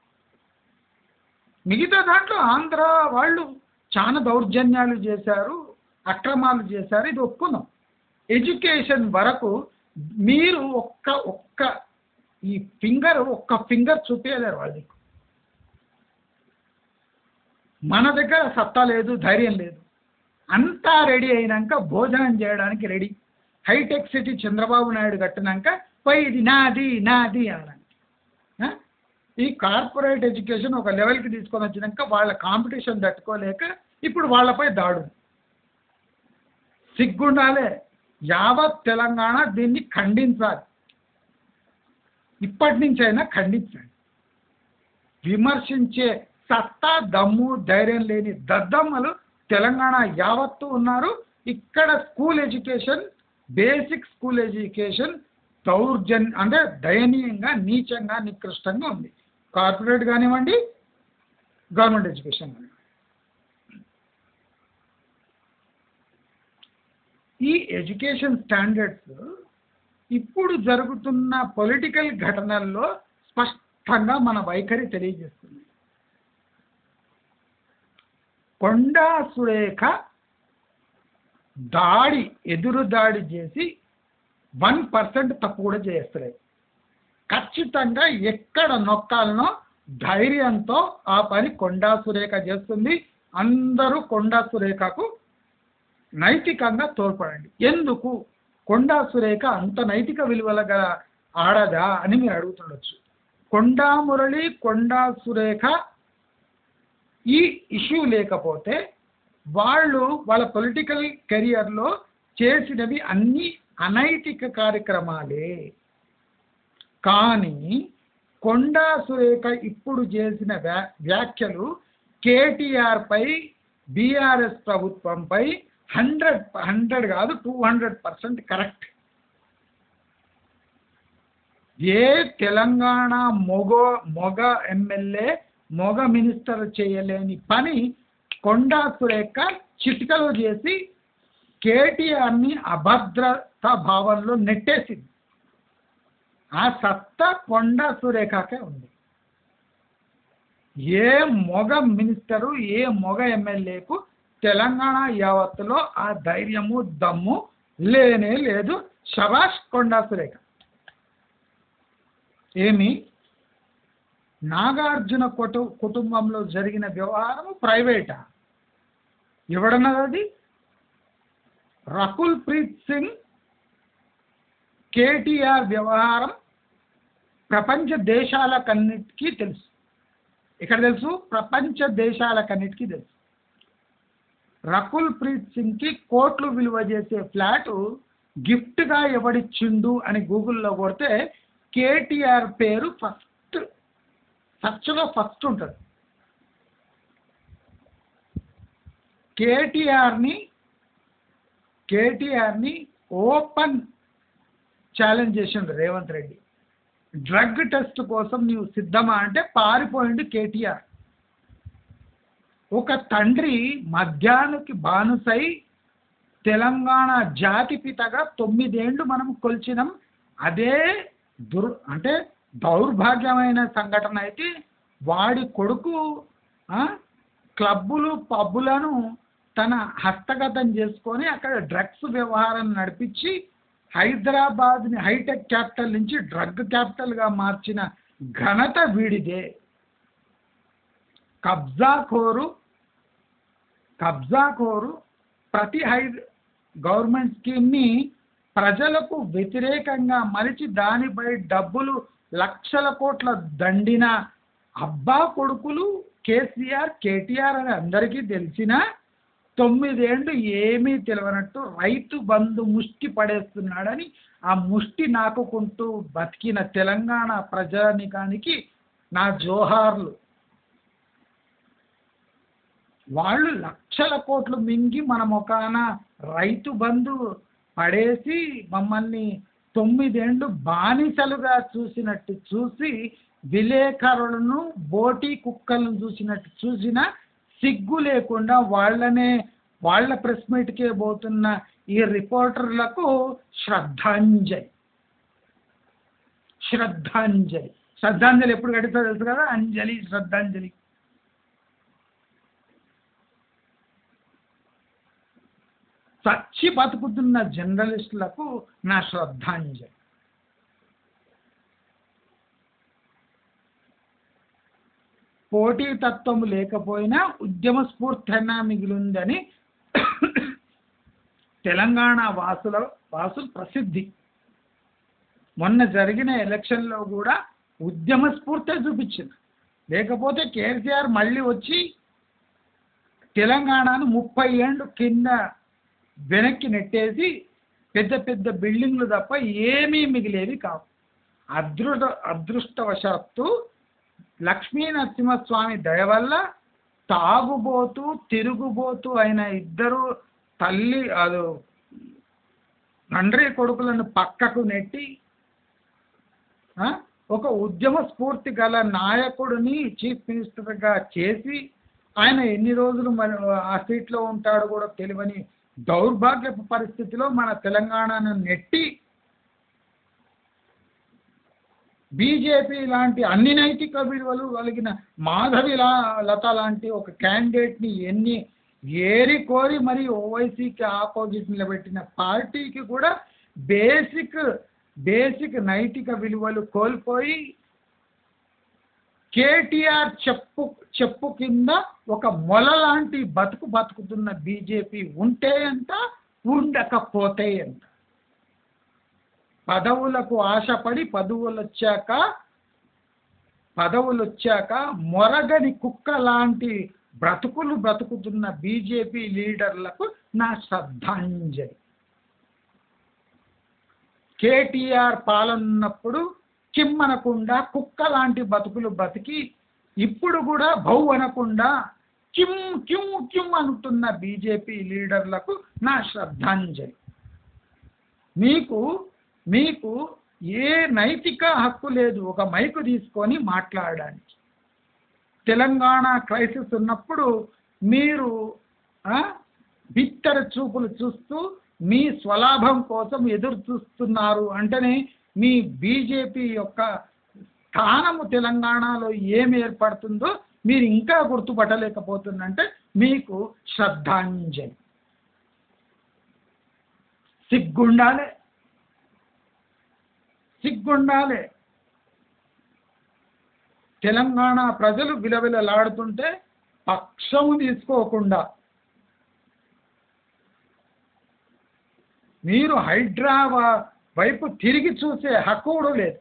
మిగతా దాంట్లో ఆంధ్ర వాళ్ళు చాలా దౌర్జన్యాలు చేశారు అక్రమాలు చేశారు ఇది ఒప్పుకుందాం ఎడ్యుకేషన్ వరకు మీరు ఒక్క ఒక్క ఈ ఫింగర్ ఒక్క ఫింగర్ చూపించలేరు వాళ్ళకి మన దగ్గర సత్తా లేదు ధైర్యం లేదు అంతా రెడీ అయినాక భోజనం చేయడానికి రెడీ హైటెక్ సిటీ చంద్రబాబు నాయుడు కట్టినాక పోయి ఇది నాది నాది అనడానికి ఆ? ఈ కార్పొరేట్ ఎడ్యుకేషన్ ఒక లెవెల్కి తీసుకొని వచ్చినాక వాళ్ళ కాంపిటీషన్ తట్టుకోలేక ఇప్పుడు వాళ్ళపై దాడు సిగ్గుండాలే యావత్ తెలంగాణ దీన్ని ఖండించాలి ఇప్పటి నుంచైనా ఖండించండి విమర్శించే సత్తా దమ్ము ధైర్యం లేని దద్దమ్మలు తెలంగాణ యావత్తు ఉన్నారు ఇక్కడ school education basic school education దౌర్జన్ అంటే దయనీయంగా నీచంగా నికృష్టంగా ఉంది కార్పొరేట్ కానివ్వండి గవర్నమెంట్ ఎడ్యుకేషన్ కానివ్వండి ఈ ఎడ్యుకేషన్ స్టాండర్డ్స్ ఇప్పుడు జరుగుతున్న పొలిటికల్ ఘటనల్లో స్పష్టంగా మన వైఖరి తెలియజేస్తుంది కొండా సురేఖ దాడి ఎదురు దాడి చేసి వన్ పర్సెంట్ తప్పు కూడా చేస్తలేదు ఖచ్చితంగా ఎక్కడ నొక్కాలనో ధైర్యంతో ఆ పని కొండా సురేఖ చేస్తుంది అందరూ కొండా సురేఖకు నైతికంగా తోడ్పడండి ఎందుకు కొండా సురేఖ అంత నైతిక విలువల గల ఆడదా అని మీరు అడుగుతుండొచ్చు కొండా మురళి కొండా సురేఖ ఈ ఇష్యూ లేకపోతే వాళ్ళు వాళ్ళ పొలిటికల్ కెరియర్లో చేసినవి అన్ని అనైతిక కార్యక్రమాలే కానీ కొండా సురేఖ ఇప్పుడు చేసిన వ్యా వ్యాఖ్యలు కేటీఆర్పై బీఆర్ఎస్ ప్రభుత్వంపై హండ్రెడ్ హండ్రెడ్ కాదు టూ హండ్రెడ్ పర్సెంట్ కరెక్ట్ ఏ తెలంగాణ మొగ మొగ ఎమ్మెల్యే మొగ మినిస్టర్ చేయలేని పని కొండా సురేఖ చిటికలో చేసి కేటీఆర్ని అభద్రతా భావంలో నెట్టేసింది ఆ సత్తా కొండా సురేఖకే ఉంది ఏ మొగ మినిస్టరు ఏ మొగ ఎమ్మెల్యేకు తెలంగాణ యావత్తులో ఆ ధైర్యము దమ్ము లేనే లేదు శభాష్ కొండా సురేఖ ఏమి నాగార్జున కుటు కుటుంబంలో జరిగిన వ్యవహారం ప్రైవేటా ఎవడన్నది అది రకుల్ ప్రీత్ సింగ్ కేటీఆర్ వ్యవహారం ప్రపంచ దేశాలకన్నిటికీ తెలుసు ఇక్కడ తెలుసు ప్రపంచ దేశాలకన్నిటికీ తెలుసు రకుల్ ప్రీత్ సింగ్కి కోట్లు విలువ చేసే ఫ్లాటు గిఫ్ట్గా ఎవడిచ్చిండు అని గూగుల్లో కొడితే కేటీఆర్ పేరు ఫస్ట్ సర్చ్లో ఫస్ట్ ఉంటుంది కేటీఆర్ని కేటీఆర్ని ఓపెన్ ఛాలెంజ్ చేసిండు రేవంత్ రెడ్డి డ్రగ్ టెస్ట్ కోసం నీవు సిద్ధమా అంటే పారిపోయిండు కేటీఆర్ ఒక తండ్రి మద్యానికి బానుసై తెలంగాణ జాతిపితగా తొమ్మిదేండ్లు మనం కొలిచినాం అదే దుర్ అంటే దౌర్భాగ్యమైన సంఘటన అయితే వాడి కొడుకు ఆ, క్లబ్బులు పబ్బులను తన హస్తగతం చేసుకొని అక్కడ డ్రగ్స్ వ్యవహారం నడిపించి హైదరాబాద్ని హైటెక్ క్యాపిటల్ నుంచి డ్రగ్ క్యాపిటల్గా మార్చిన ఘనత వీడిదే కబ్జాఖోరు కబ్జాఖోరు ప్రతి హై గవర్నమెంట్ స్కీమ్ని ప్రజలకు వ్యతిరేకంగా మలిచి దానిపై డబ్బులు లక్షల కోట్ల దండిన అబ్బా కొడుకులు కేసీఆర్ కేటీఆర్ అని అందరికీ తెలిసిన తొమ్మిదేండ్లు ఏమీ తెలియనట్టు రైతు బంధు ముష్టి పడేస్తున్నాడని ఆ ముష్టి నాకుకుంటూ బతికిన తెలంగాణ ప్రజానికానికి నా జోహార్లు వాళ్ళు లక్షల కోట్లు మింగి మన ముఖాన రైతు బంధు పడేసి మమ్మల్ని తొమ్మిదేండ్లు బానిసలుగా చూసినట్టు చూసి విలేకరులను బోటి కుక్కలను చూసినట్టు చూసిన సిగ్గు లేకుండా వాళ్ళనే వాళ్ళ ప్రెస్ మీట్కే పోతున్న ఈ రిపోర్టర్లకు శ్రద్ధాంజలి శ్రద్ధాంజలి శ్రద్ధాంజలి ఎప్పుడు గడితో తెలుసు కదా అంజలి శ్రద్ధాంజలి చచ్చి బతుకుతున్న జర్నలిస్టులకు నా శ్రద్ధాంజలి పోటీ తత్వం లేకపోయినా ఉద్యమ స్ఫూర్తి అన్నా మిగిలిందని తెలంగాణ వాసుల వాసులు ప్రసిద్ధి మొన్న జరిగిన ఎలక్షన్లో కూడా ఉద్యమ స్ఫూర్తే చూపించింది లేకపోతే కేసీఆర్ మళ్ళీ వచ్చి తెలంగాణను ముప్పై ఏళ్ళు కింద వెనక్కి నెట్టేసి పెద్ద పెద్ద బిల్డింగ్లు తప్ప ఏమీ మిగిలేవి కావు అదృష్ట అదృష్టవశాత్తు లక్ష్మీ నరసింహస్వామి దయ వల్ల తాగుబోతూ తిరుగుబోతూ అయిన ఇద్దరు తల్లి అది తండ్రి కొడుకులను పక్కకు నెట్టి ఆ, ఒక ఉద్యమ స్ఫూర్తి గల నాయకుడిని చీఫ్ మినిస్టర్గా చేసి ఆయన ఎన్ని రోజులు మన ఆ సీట్లో ఉంటాడో కూడా తెలియని దౌర్భాగ్యపు పరిస్థితిలో మన తెలంగాణను నెట్టి బీజేపీ లాంటి అన్ని నైతిక విలువలు కలిగిన మాధవి లా- లత లాంటి ఒక క్యాండిడేట్ని ఎన్ని ఏరి కోరి మరి ఓవైసీకి ఆపోజిట్ నిలబెట్టిన పార్టీకి కూడా బేసిక్ బేసిక్ నైతిక విలువలు కోల్పోయి కేటీఆర్ చెప్పు చెప్పు కింద ఒక మొల లాంటి బతుకు బతుకుతున్న బీజేపీ ఉంటే ఎంత ఉండకపోతే ఎంత పదవులకు ఆశపడి పదవులు వచ్చాక పదవులు వచ్చాక మొరగని కుక్క లాంటి బ్రతుకులు బ్రతుకుతున్న బీజేపీ లీడర్లకు నా శ్రద్ధాంజలి కేటీఆర్ పాలనప్పుడు కిమ్మనకుండా కుక్క లాంటి బతుకులు బతికి ఇప్పుడు కూడా భౌ అనకుండా కిమ్ కిమ్ కిమ్ అంటున్న బీజేపీ లీడర్లకు నా శ్రద్ధాంజలి మీకు మీకు ఏ నైతిక హక్కు లేదు ఒక మైకు తీసుకొని మాట్లాడడానికి తెలంగాణ క్రైసిస్ ఉన్నప్పుడు మీరు ఆ, బిత్తర చూపులు చూస్తూ మీ స్వలాభం కోసం ఎదురు చూస్తున్నారు అంటేనే మీ బీజేపీ యొక్క స్థానము తెలంగాణలో ఏమి ఏర్పడుతుందో మీరు ఇంకా గుర్తుపట్టలేకపోతుందంటే మీకు శ్రద్ధాంజలి సిగ్గుండాలే సిగ్గుండాలే తెలంగాణ ప్రజలు విలవిలలాడుతుంటే పక్షము తీసుకోకుండా మీరు హైదరాబాద్ వైపు తిరిగి చూసే హక్కు కూడా లేదు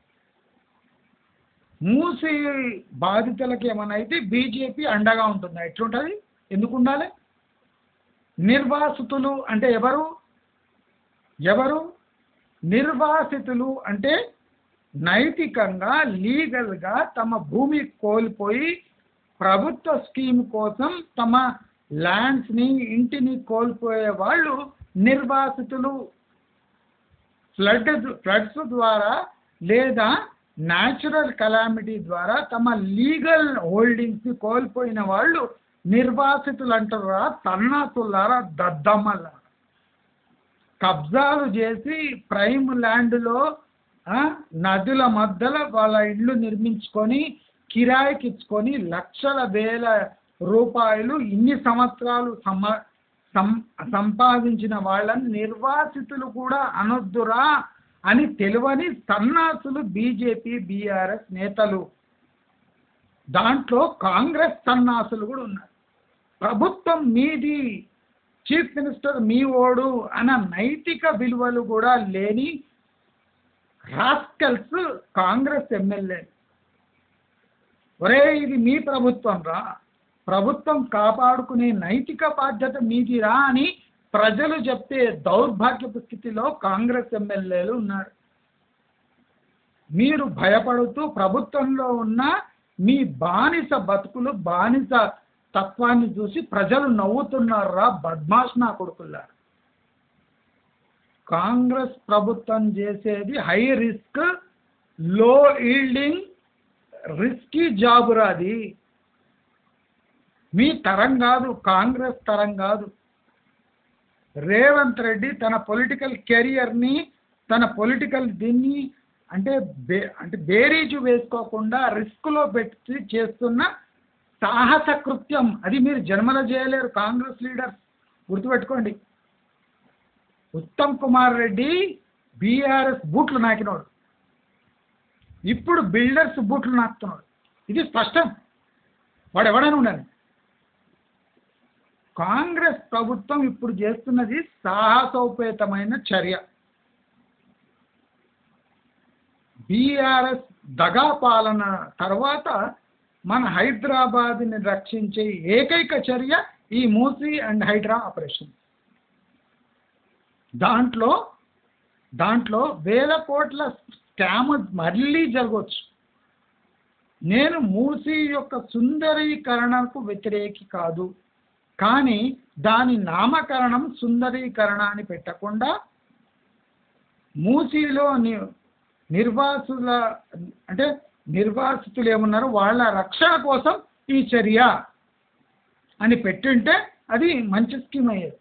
మూసి బాధితులకి ఏమైనా అయితే బీజేపీ అండగా ఉంటుంది ఎట్లుంటుంది ఎందుకు ఉండాలి నిర్వాసితులు అంటే ఎవరు ఎవరు నిర్వాసితులు అంటే నైతికంగా లీగల్గా తమ భూమి కోల్పోయి ప్రభుత్వ స్కీమ్ కోసం తమ ల్యాండ్స్ని ఇంటిని కోల్పోయే వాళ్ళు నిర్వాసితులు ఫ్లడ్ ఫ్లడ్స్ ద్వారా లేదా న్యాచురల్ కలామిటీ ద్వారా తమ లీగల్ హోల్డింగ్స్ని కోల్పోయిన వాళ్ళు నిర్వాసితులు అంటారా తన్నాసులారా దద్దమ్మలారా కబ్జాలు చేసి ప్రైమ్ ల్యాండ్లో ఆ, నదుల మధ్యలో వాళ్ళ ఇళ్ళు నిర్మించుకొని కిరాయికి ఇచ్చుకొని లక్షల వేల రూపాయలు ఇన్ని సంవత్సరాలు సమ సం సంపాదించిన వాళ్ళని నిర్వాసితులు కూడా అనొద్దురా అని తెలియని సన్నాసులు బీజేపీ బీఆర్ఎస్ నేతలు దాంట్లో కాంగ్రెస్ సన్నాసులు కూడా ఉన్నారు ప్రభుత్వం మీది చీఫ్ మినిస్టర్ మీ ఓడు అన్న నైతిక విలువలు కూడా లేని రాస్కల్స్ కాంగ్రెస్ ఎమ్మెల్యే ఒరే ఇది మీ ప్రభుత్వం రా ప్రభుత్వం కాపాడుకునే నైతిక బాధ్యత మీదిరా అని ప్రజలు చెప్పే దౌర్భాగ్యపు స్థితిలో కాంగ్రెస్ ఎమ్మెల్యేలు ఉన్నారు మీరు భయపడుతూ ప్రభుత్వంలో ఉన్న మీ బానిస బతుకులు బానిస తత్వాన్ని చూసి ప్రజలు నవ్వుతున్నారా బద్మాష్ నా కొడుకుల్లారా కాంగ్రెస్ ప్రభుత్వం చేసేది high risk low yielding risky job రాది మీ తరం కాదు కాంగ్రెస్ తరం కాదు రేవంత్ రెడ్డి తన పొలిటికల్ కెరియర్ని తన పొలిటికల్ దీన్ని అంటే బే అంటే బేరీజు వేసుకోకుండా రిస్క్లో పెట్టి చేస్తున్న సాహస కృత్యం అది మీరు జన్మలో చేయలేరు కాంగ్రెస్ లీడర్స్ గుర్తుపెట్టుకోండి ఉత్తమ్ కుమార్ రెడ్డి బీఆర్ఎస్ బూట్లు నాకినోడు ఇప్పుడు బిల్డర్స్ బూట్లు నాకుతున్నాడు ఇది స్పష్టం వాడు ఎవడైనా ఉండాలి కాంగ్రెస్ ప్రభుత్వం ఇప్పుడు చేస్తున్నది సాహసోపేతమైన చర్య బీఆర్ఎస్ దగా పాలన తర్వాత మన హైదరాబాద్ని రక్షించే ఏకైక చర్య ఈ మూసీ అండ్ హైడ్రా ఆపరేషన్ దాంట్లో దాంట్లో వేల కోట్ల స్కామ్ మళ్ళీ జరగవచ్చు నేను మూసీ యొక్క సుందరీకరణకు వ్యతిరేకి కాదు కానీ దాని నామకరణం సుందరీకరణ అని పెట్టకుండా మూసీలో ని నిర్వాసుల అంటే నిర్వాసితులు ఏమన్నారు వాళ్ళ రక్షణ కోసం ఈ చర్య అని పెట్టుంటే అది మంచి స్కీమ్ అయ్యేది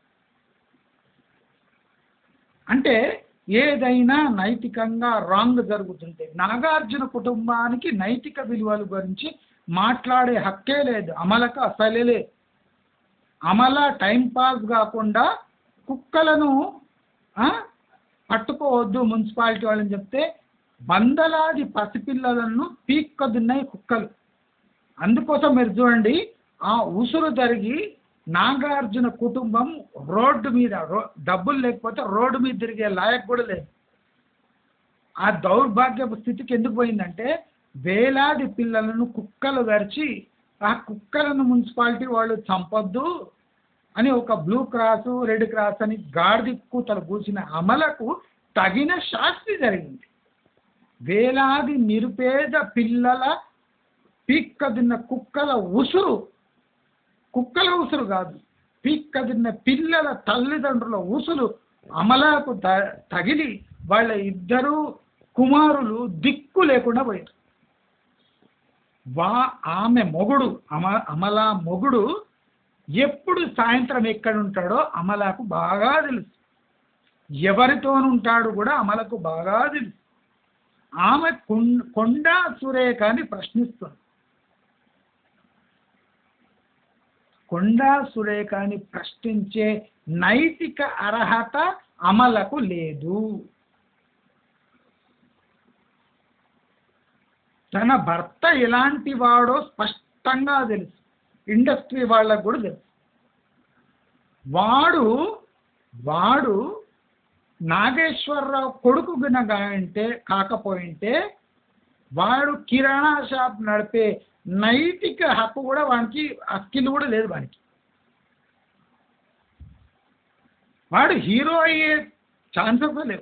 అంటే ఏదైనా నైతికంగా రాంగ్ జరుగుతుంటే నాగార్జున కుటుంబానికి నైతిక విలువల గురించి మాట్లాడే హక్కే లేదు అమలకు అసలే లేదు అమల టైం పాస్ కాకుండా కుక్కలను ఆ, పట్టుకోవద్దు మున్సిపాలిటీ వాళ్ళని చెప్తే వందలాది పసిపిల్లలను పీక్కదున్నాయి కుక్కలు అందుకోసం మీరు చూడండి ఆ ఉసురు జరిగి నాగార్జున కుటుంబం రోడ్డు మీద రో డబ్బులు లేకపోతే రోడ్డు మీద తిరిగే లాయక్ కూడా లేదు ఆ దౌర్భాగ్యపు స్థితికి ఎందుకు పోయిందంటే వేలాది పిల్లలను కుక్కలు గరిచి ఆ కుక్కలను మున్సిపాలిటీ వాళ్ళు చంపొద్దు అని ఒక బ్లూ క్రాస్ రెడ్ క్రాస్ అని గాడిద కూతలు కూసిన అమలకు తగిన శాస్తి జరిగింది వేలాది నిరుపేద పిల్లల పీక్కదిన్న కుక్కల ఉసురు కుక్కల ఉసురు కాదు పీక్కదిన్న పిల్లల తల్లిదండ్రుల ఉసురు అమలకు త- తగిలి వాళ్ళ ఇద్దరు కుమారులు దిక్కు లేకుండా పోయారు వా ఆమె మొగుడు అమ అమల మొగుడు ఎప్పుడు సాయంత్రం ఎక్కడ ఉంటాడో అమలకు బాగా తెలుసు ఎవరితోనుంటాడు కూడా అమలకు బాగా తెలుసు ఆమె కొం- కొండా సురేఖని ప్రశ్నిస్తుంది కొండా సురేఖని ప్రశ్నించే నైతిక అర్హత అమలకు లేదు తన భర్త ఎలాంటి వాడో స్పష్టంగా తెలుసు ఇండస్ట్రీ వాళ్ళకు కూడా తెలుసు వాడు వాడు నాగేశ్వరరావు కొడుకు గనగా అంటే కాకపోయింటే వాడు కిరాణా షాప్ నడిపే నైతిక హక్కు కూడా వానికి ఆ స్కిల్ కూడా లేదు వానికి వాడు హీరో అయ్యే ఛాన్సెస్ లేవు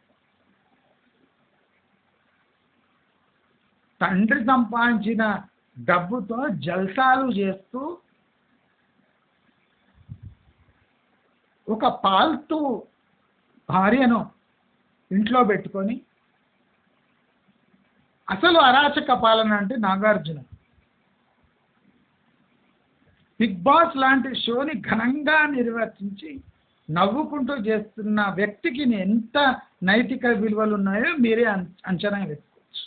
తండ్రి సంపాదించిన డబ్బుతో జల్సాలు చేస్తూ ఒక పాల్తూ భార్యను ఇంట్లో పెట్టుకొని అసలు అరాచక పాలన అంటే నాగార్జున బిగ్ బాస్ లాంటి షోని ఘనంగా నిర్వర్తించి నవ్వుకుంటూ చేస్తున్న వ్యక్తికి ఎంత నైతిక విలువలు ఉన్నాయో మీరే అం- అంచనా వేసుకోవచ్చు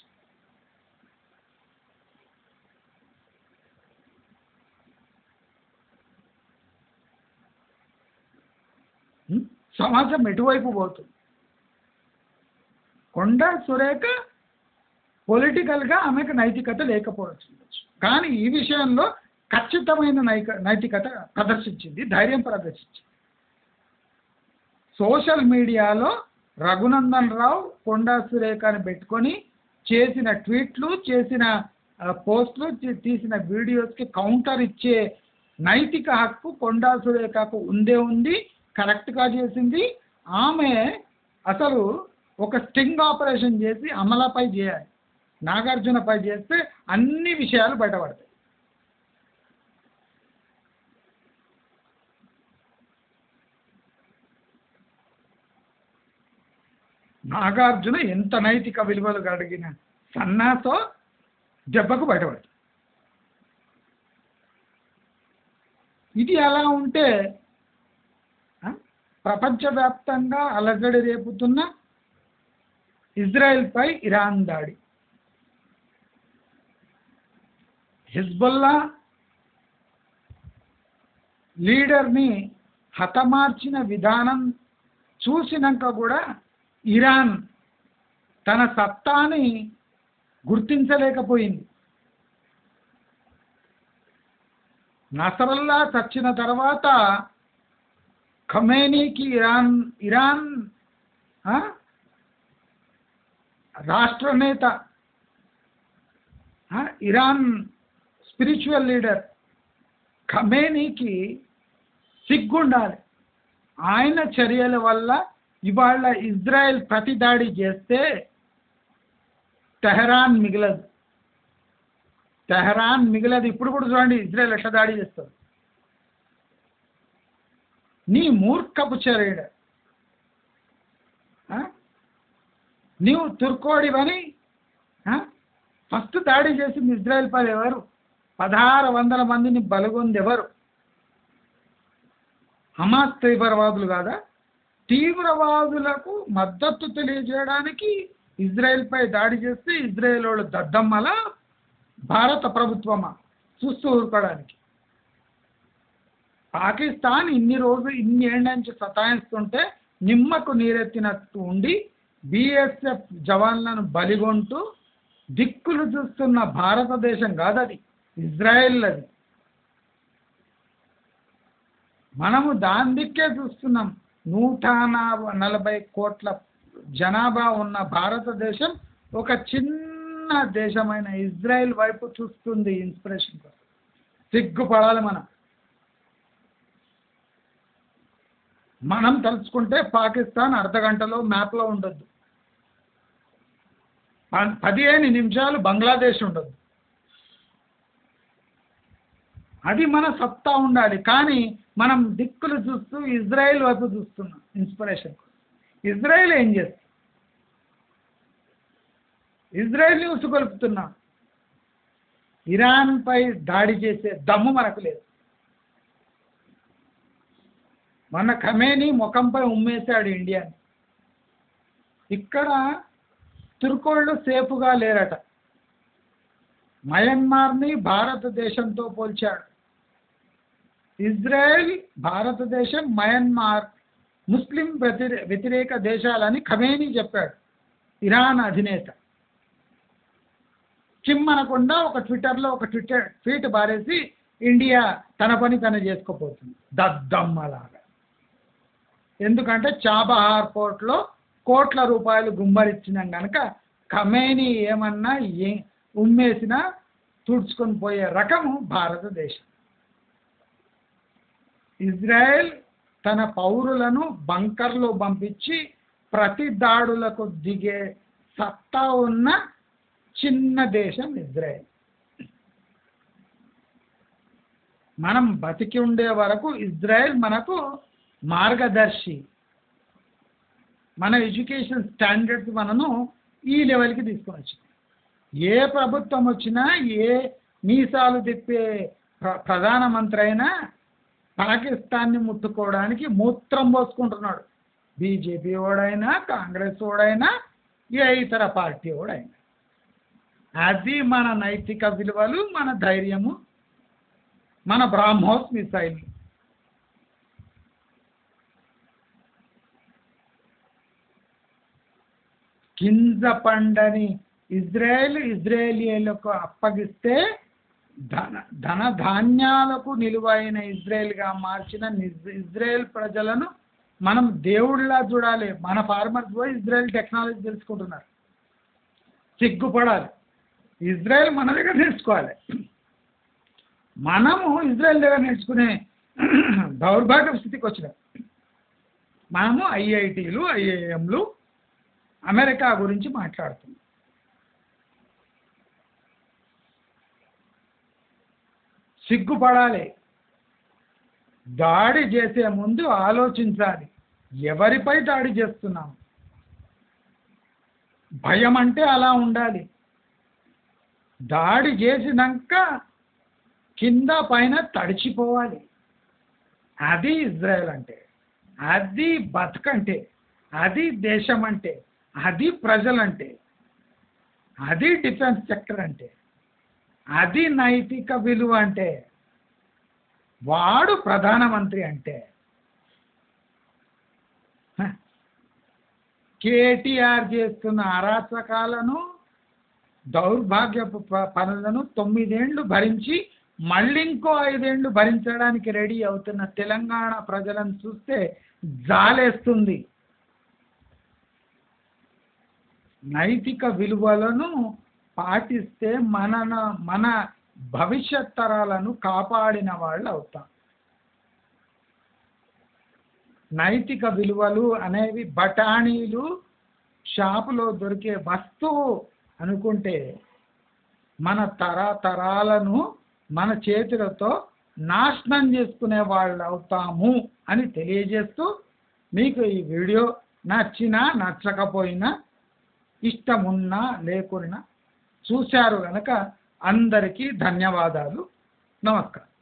సమాజం ఎటువైపు పోతుంది కొండా సురేఖ పొలిటికల్గా ఆమెకు నైతికత లేకపోవచ్చు కానీ ఈ విషయంలో ఖచ్చితమైన నైక నైతికత ప్రదర్శించింది ధైర్యం ప్రదర్శించింది సోషల్ మీడియాలో రఘునందన్ రావు కొండా సురేఖని పెట్టుకొని చేసిన ట్వీట్లు చేసిన ఆ, పోస్టులు తీ- తీసిన వీడియోస్కి కౌంటర్ ఇచ్చే నైతిక హక్కు కొండా సురేఖకు ఉందే ఉంది కరెక్ట్గా చేసింది ఆమె అసలు ఒక స్టింగ్ ఆపరేషన్ చేసి అమలపై చేయాలి నాగార్జునపై చేస్తే అన్ని విషయాలు బయటపడతాయి నాగార్జున ఎంత నైతిక విలువలు కలిగిన సన్నాసో దెబ్బకు బయటపడుతుంది ఇది అలా ఉంటే ఆ, ప్రపంచవ్యాప్తంగా అలజడి రేపుతున్న ఇజ్రాయెల్పై ఇరాన్ దాడి హిజ్బుల్లా లీడర్ని హతమార్చిన విధానం చూసినాక కూడా ఇరాన్ తన సత్తాని గుర్తించలేకపోయింది నసరల్లా చచ్చిన తర్వాత ఖమేనీకి ఇరాన్ ఇరాన్ ఆ, రాష్ట్రనేత ఆ, ఇరాన్ స్పిరిచువల్ లీడర్ ఖమేనీకి సిగ్గుండాలి ఆయన చర్యల వల్ల ఇవాళ ఇజ్రాయెల్ ప్రతిదాడి చేస్తే తెహరాన్ మిగలదు తెహరాన్ మిగలదు ఇప్పుడు కూడా చూడండి ఇజ్రాయెల్ ఎట్లా దాడి చేస్తారు నీ మూర్ఖపు చర్యడ ఆ? నీవు తుర్కోడివని ఆ? ఫస్ట్ దాడి చేసింది ఇజ్రాయెల్ పై ఎవరు పదహారు వందల మందిని బలగొంది ఎవరు హమాస్ తీవ్రవాదులు కాదా తీవ్రవాదులకు మద్దతు తెలియజేయడానికి ఇజ్రాయెల్పై దాడి చేస్తే ఇజ్రాయెల్ వాళ్ళు దద్దమ్మల భారత ప్రభుత్వమా చూస్తూ ఊరుకోవడానికి పాకిస్తాన్ ఇన్ని రోజులు ఇన్ని ఏళ్ళ నుంచి సతాయిస్తుంటే నిమ్మకు నీరెత్తినట్టు ఉండి బిఎస్ఎఫ్ జవాన్లను బలిగొంటూ దిక్కులు చూస్తున్న భారతదేశం కాదు అది ఇజ్రాయెల్ అది మనము దాని దిక్కే చూస్తున్నాం నూట నా- నలభై కోట్ల జనాభా ఉన్న భారతదేశం ఒక చిన్న దేశమైన ఇజ్రాయెల్ వైపు చూస్తుంది ఇన్స్పిరేషన్ కోసం సిగ్గుపడాలి మనం మనం తలుచుకుంటే పాకిస్తాన్ అర్ధ గంటలో మ్యాప్లో ఉండొద్దు ప- పదిహేను నిమిషాలు బంగ్లాదేశ్ ఉండదు అది మన సత్తా ఉండాలి కానీ మనం దిక్కులు చూస్తూ ఇజ్రాయెల్ వైపు చూస్తున్నాం ఇన్స్పిరేషన్ ఇజ్రాయెల్ ఏం చేస్తుంది ఇజ్రాయెల్ని ఉసుగొలుపుతున్నాం ఇరాన్పై దాడి చేసే దమ్ము మనకు లేదు మన ఖమేని ముఖంపై ఉమ్మేశాడు ఇండియాని ఇక్కడ తుర్కోళ్ళు సేఫ్గా లేరట మయన్మార్ని భారతదేశంతో పోల్చాడు ఇజ్రాయెల్ భారతదేశం మయన్మార్ ముస్లిం వ్యతిరే వ్యతిరేక దేశాలని ఖమేని చెప్పాడు ఇరాన్ అధినేత చిమ్మనకుండా ఒక ట్విట్టర్లో ఒక ట్విట్టర్ ట్వీట్ బారేసి ఇండియా తన పని తను చేసుకోపోతుంది దద్దమ్మలాగా ఎందుకంటే చాబహార్ పోర్ట్లో కోట్ల రూపాయలు గుమ్మరిచ్చినాం కనుక ఖమేని ఏమన్నా ఏ ఉమ్మేసినా తుడుచుకొని పోయే రకము భారతదేశం ఇజ్రాయెల్ తన పౌరులను బంకర్లో పంపించి ప్రతి దాడులకు దిగే సత్తా ఉన్న చిన్న దేశం ఇజ్రాయెల్ మనం బతికి ఉండే వరకు ఇజ్రాయెల్ మనకు మార్గదర్శి మన ఎడ్యుకేషన్ స్టాండర్డ్స్ మనను ఈ లెవెల్కి తీసుకొని వచ్చింది ఏ ప్రభుత్వం వచ్చినా ఏ మీసాలు తిప్పే ప్ర- ప్రధానమంత్రి అయినా పాకిస్తాన్ని ముట్టుకోవడానికి మూత్రం పోసుకుంటున్నాడు బీజేపీ ఓడైనా కాంగ్రెస్ ఓడైనా ఏ ఇతర పార్టీ ఓడైనా అది మన నైతిక విలువలు మన ధైర్యము మన బ్రాహ్మోస్ మిసైల్ గింజ పండని ఇజ్రాయెల్ ఇజ్రాయేలీలకు అప్పగిస్తే ధన ధన ధాన్యాలకు నిలువైన ఇజ్రాయెల్గా మార్చిన నిజ్- ఇజ్రాయెల్ ప్రజలను మనం దేవుళ్ళలా చూడాలి మన ఫార్మర్స్ పోయి ఇజ్రాయెల్ టెక్నాలజీ తెలుసుకుంటున్నారు సిగ్గుపడాలి ఇజ్రాయెల్ మన దగ్గర నేర్చుకోవాలి మనము ఇజ్రాయెల్ దగ్గర నేర్చుకునే దౌర్భాగ్య స్థితికి వచ్చినాం మనము ఐఐటీలు ఐఐఎంలు అమెరికా గురించి మాట్లాడుతున్నాం సిగ్గుపడాలి దాడి చేసే ముందు ఆలోచించాలి ఎవరిపై దాడి చేస్తున్నాం భయం అంటే అలా ఉండాలి దాడి చేసినాక కింద పైన తడిచిపోవాలి అది ఇజ్రాయెల్ అంటే అది బతుకంటే అది దేశం అంటే అది ప్రజలంటే అది డిఫెన్స్ సెక్టర్ అంటే అది నైతిక విలువ అంటే వాడు ప్రధానమంత్రి అంటే హ. కేటీఆర్ చేస్తున్న అరాచకాలను దౌర్భాగ్యపు ప- పనులను తొమ్మిదేండ్లు భరించి మళ్ళీ ఇంకో ఐదేండ్లు భరించడానికి రెడీ అవుతున్న తెలంగాణ ప్రజలను చూస్తే జాలేస్తుంది నైతిక విలువలను పాటిస్తే మన మన భవిష్యత్ తరాలను కాపాడిన వాళ్ళు అవుతాం నైతిక విలువలు అనేవి బఠానీలు షాపులో దొరికే వస్తువు అనుకుంటే మన తరతరాలను మన చేతులతో నాశనం చేసుకునే వాళ్ళు అవుతాము అని తెలియజేస్తూ మీకు ఈ వీడియో నచ్చినా నచ్చకపోయినా ఇష్టమున్నా లేకున్నా చూశారు కనుక అందరికీ ధన్యవాదాలు నమస్కారం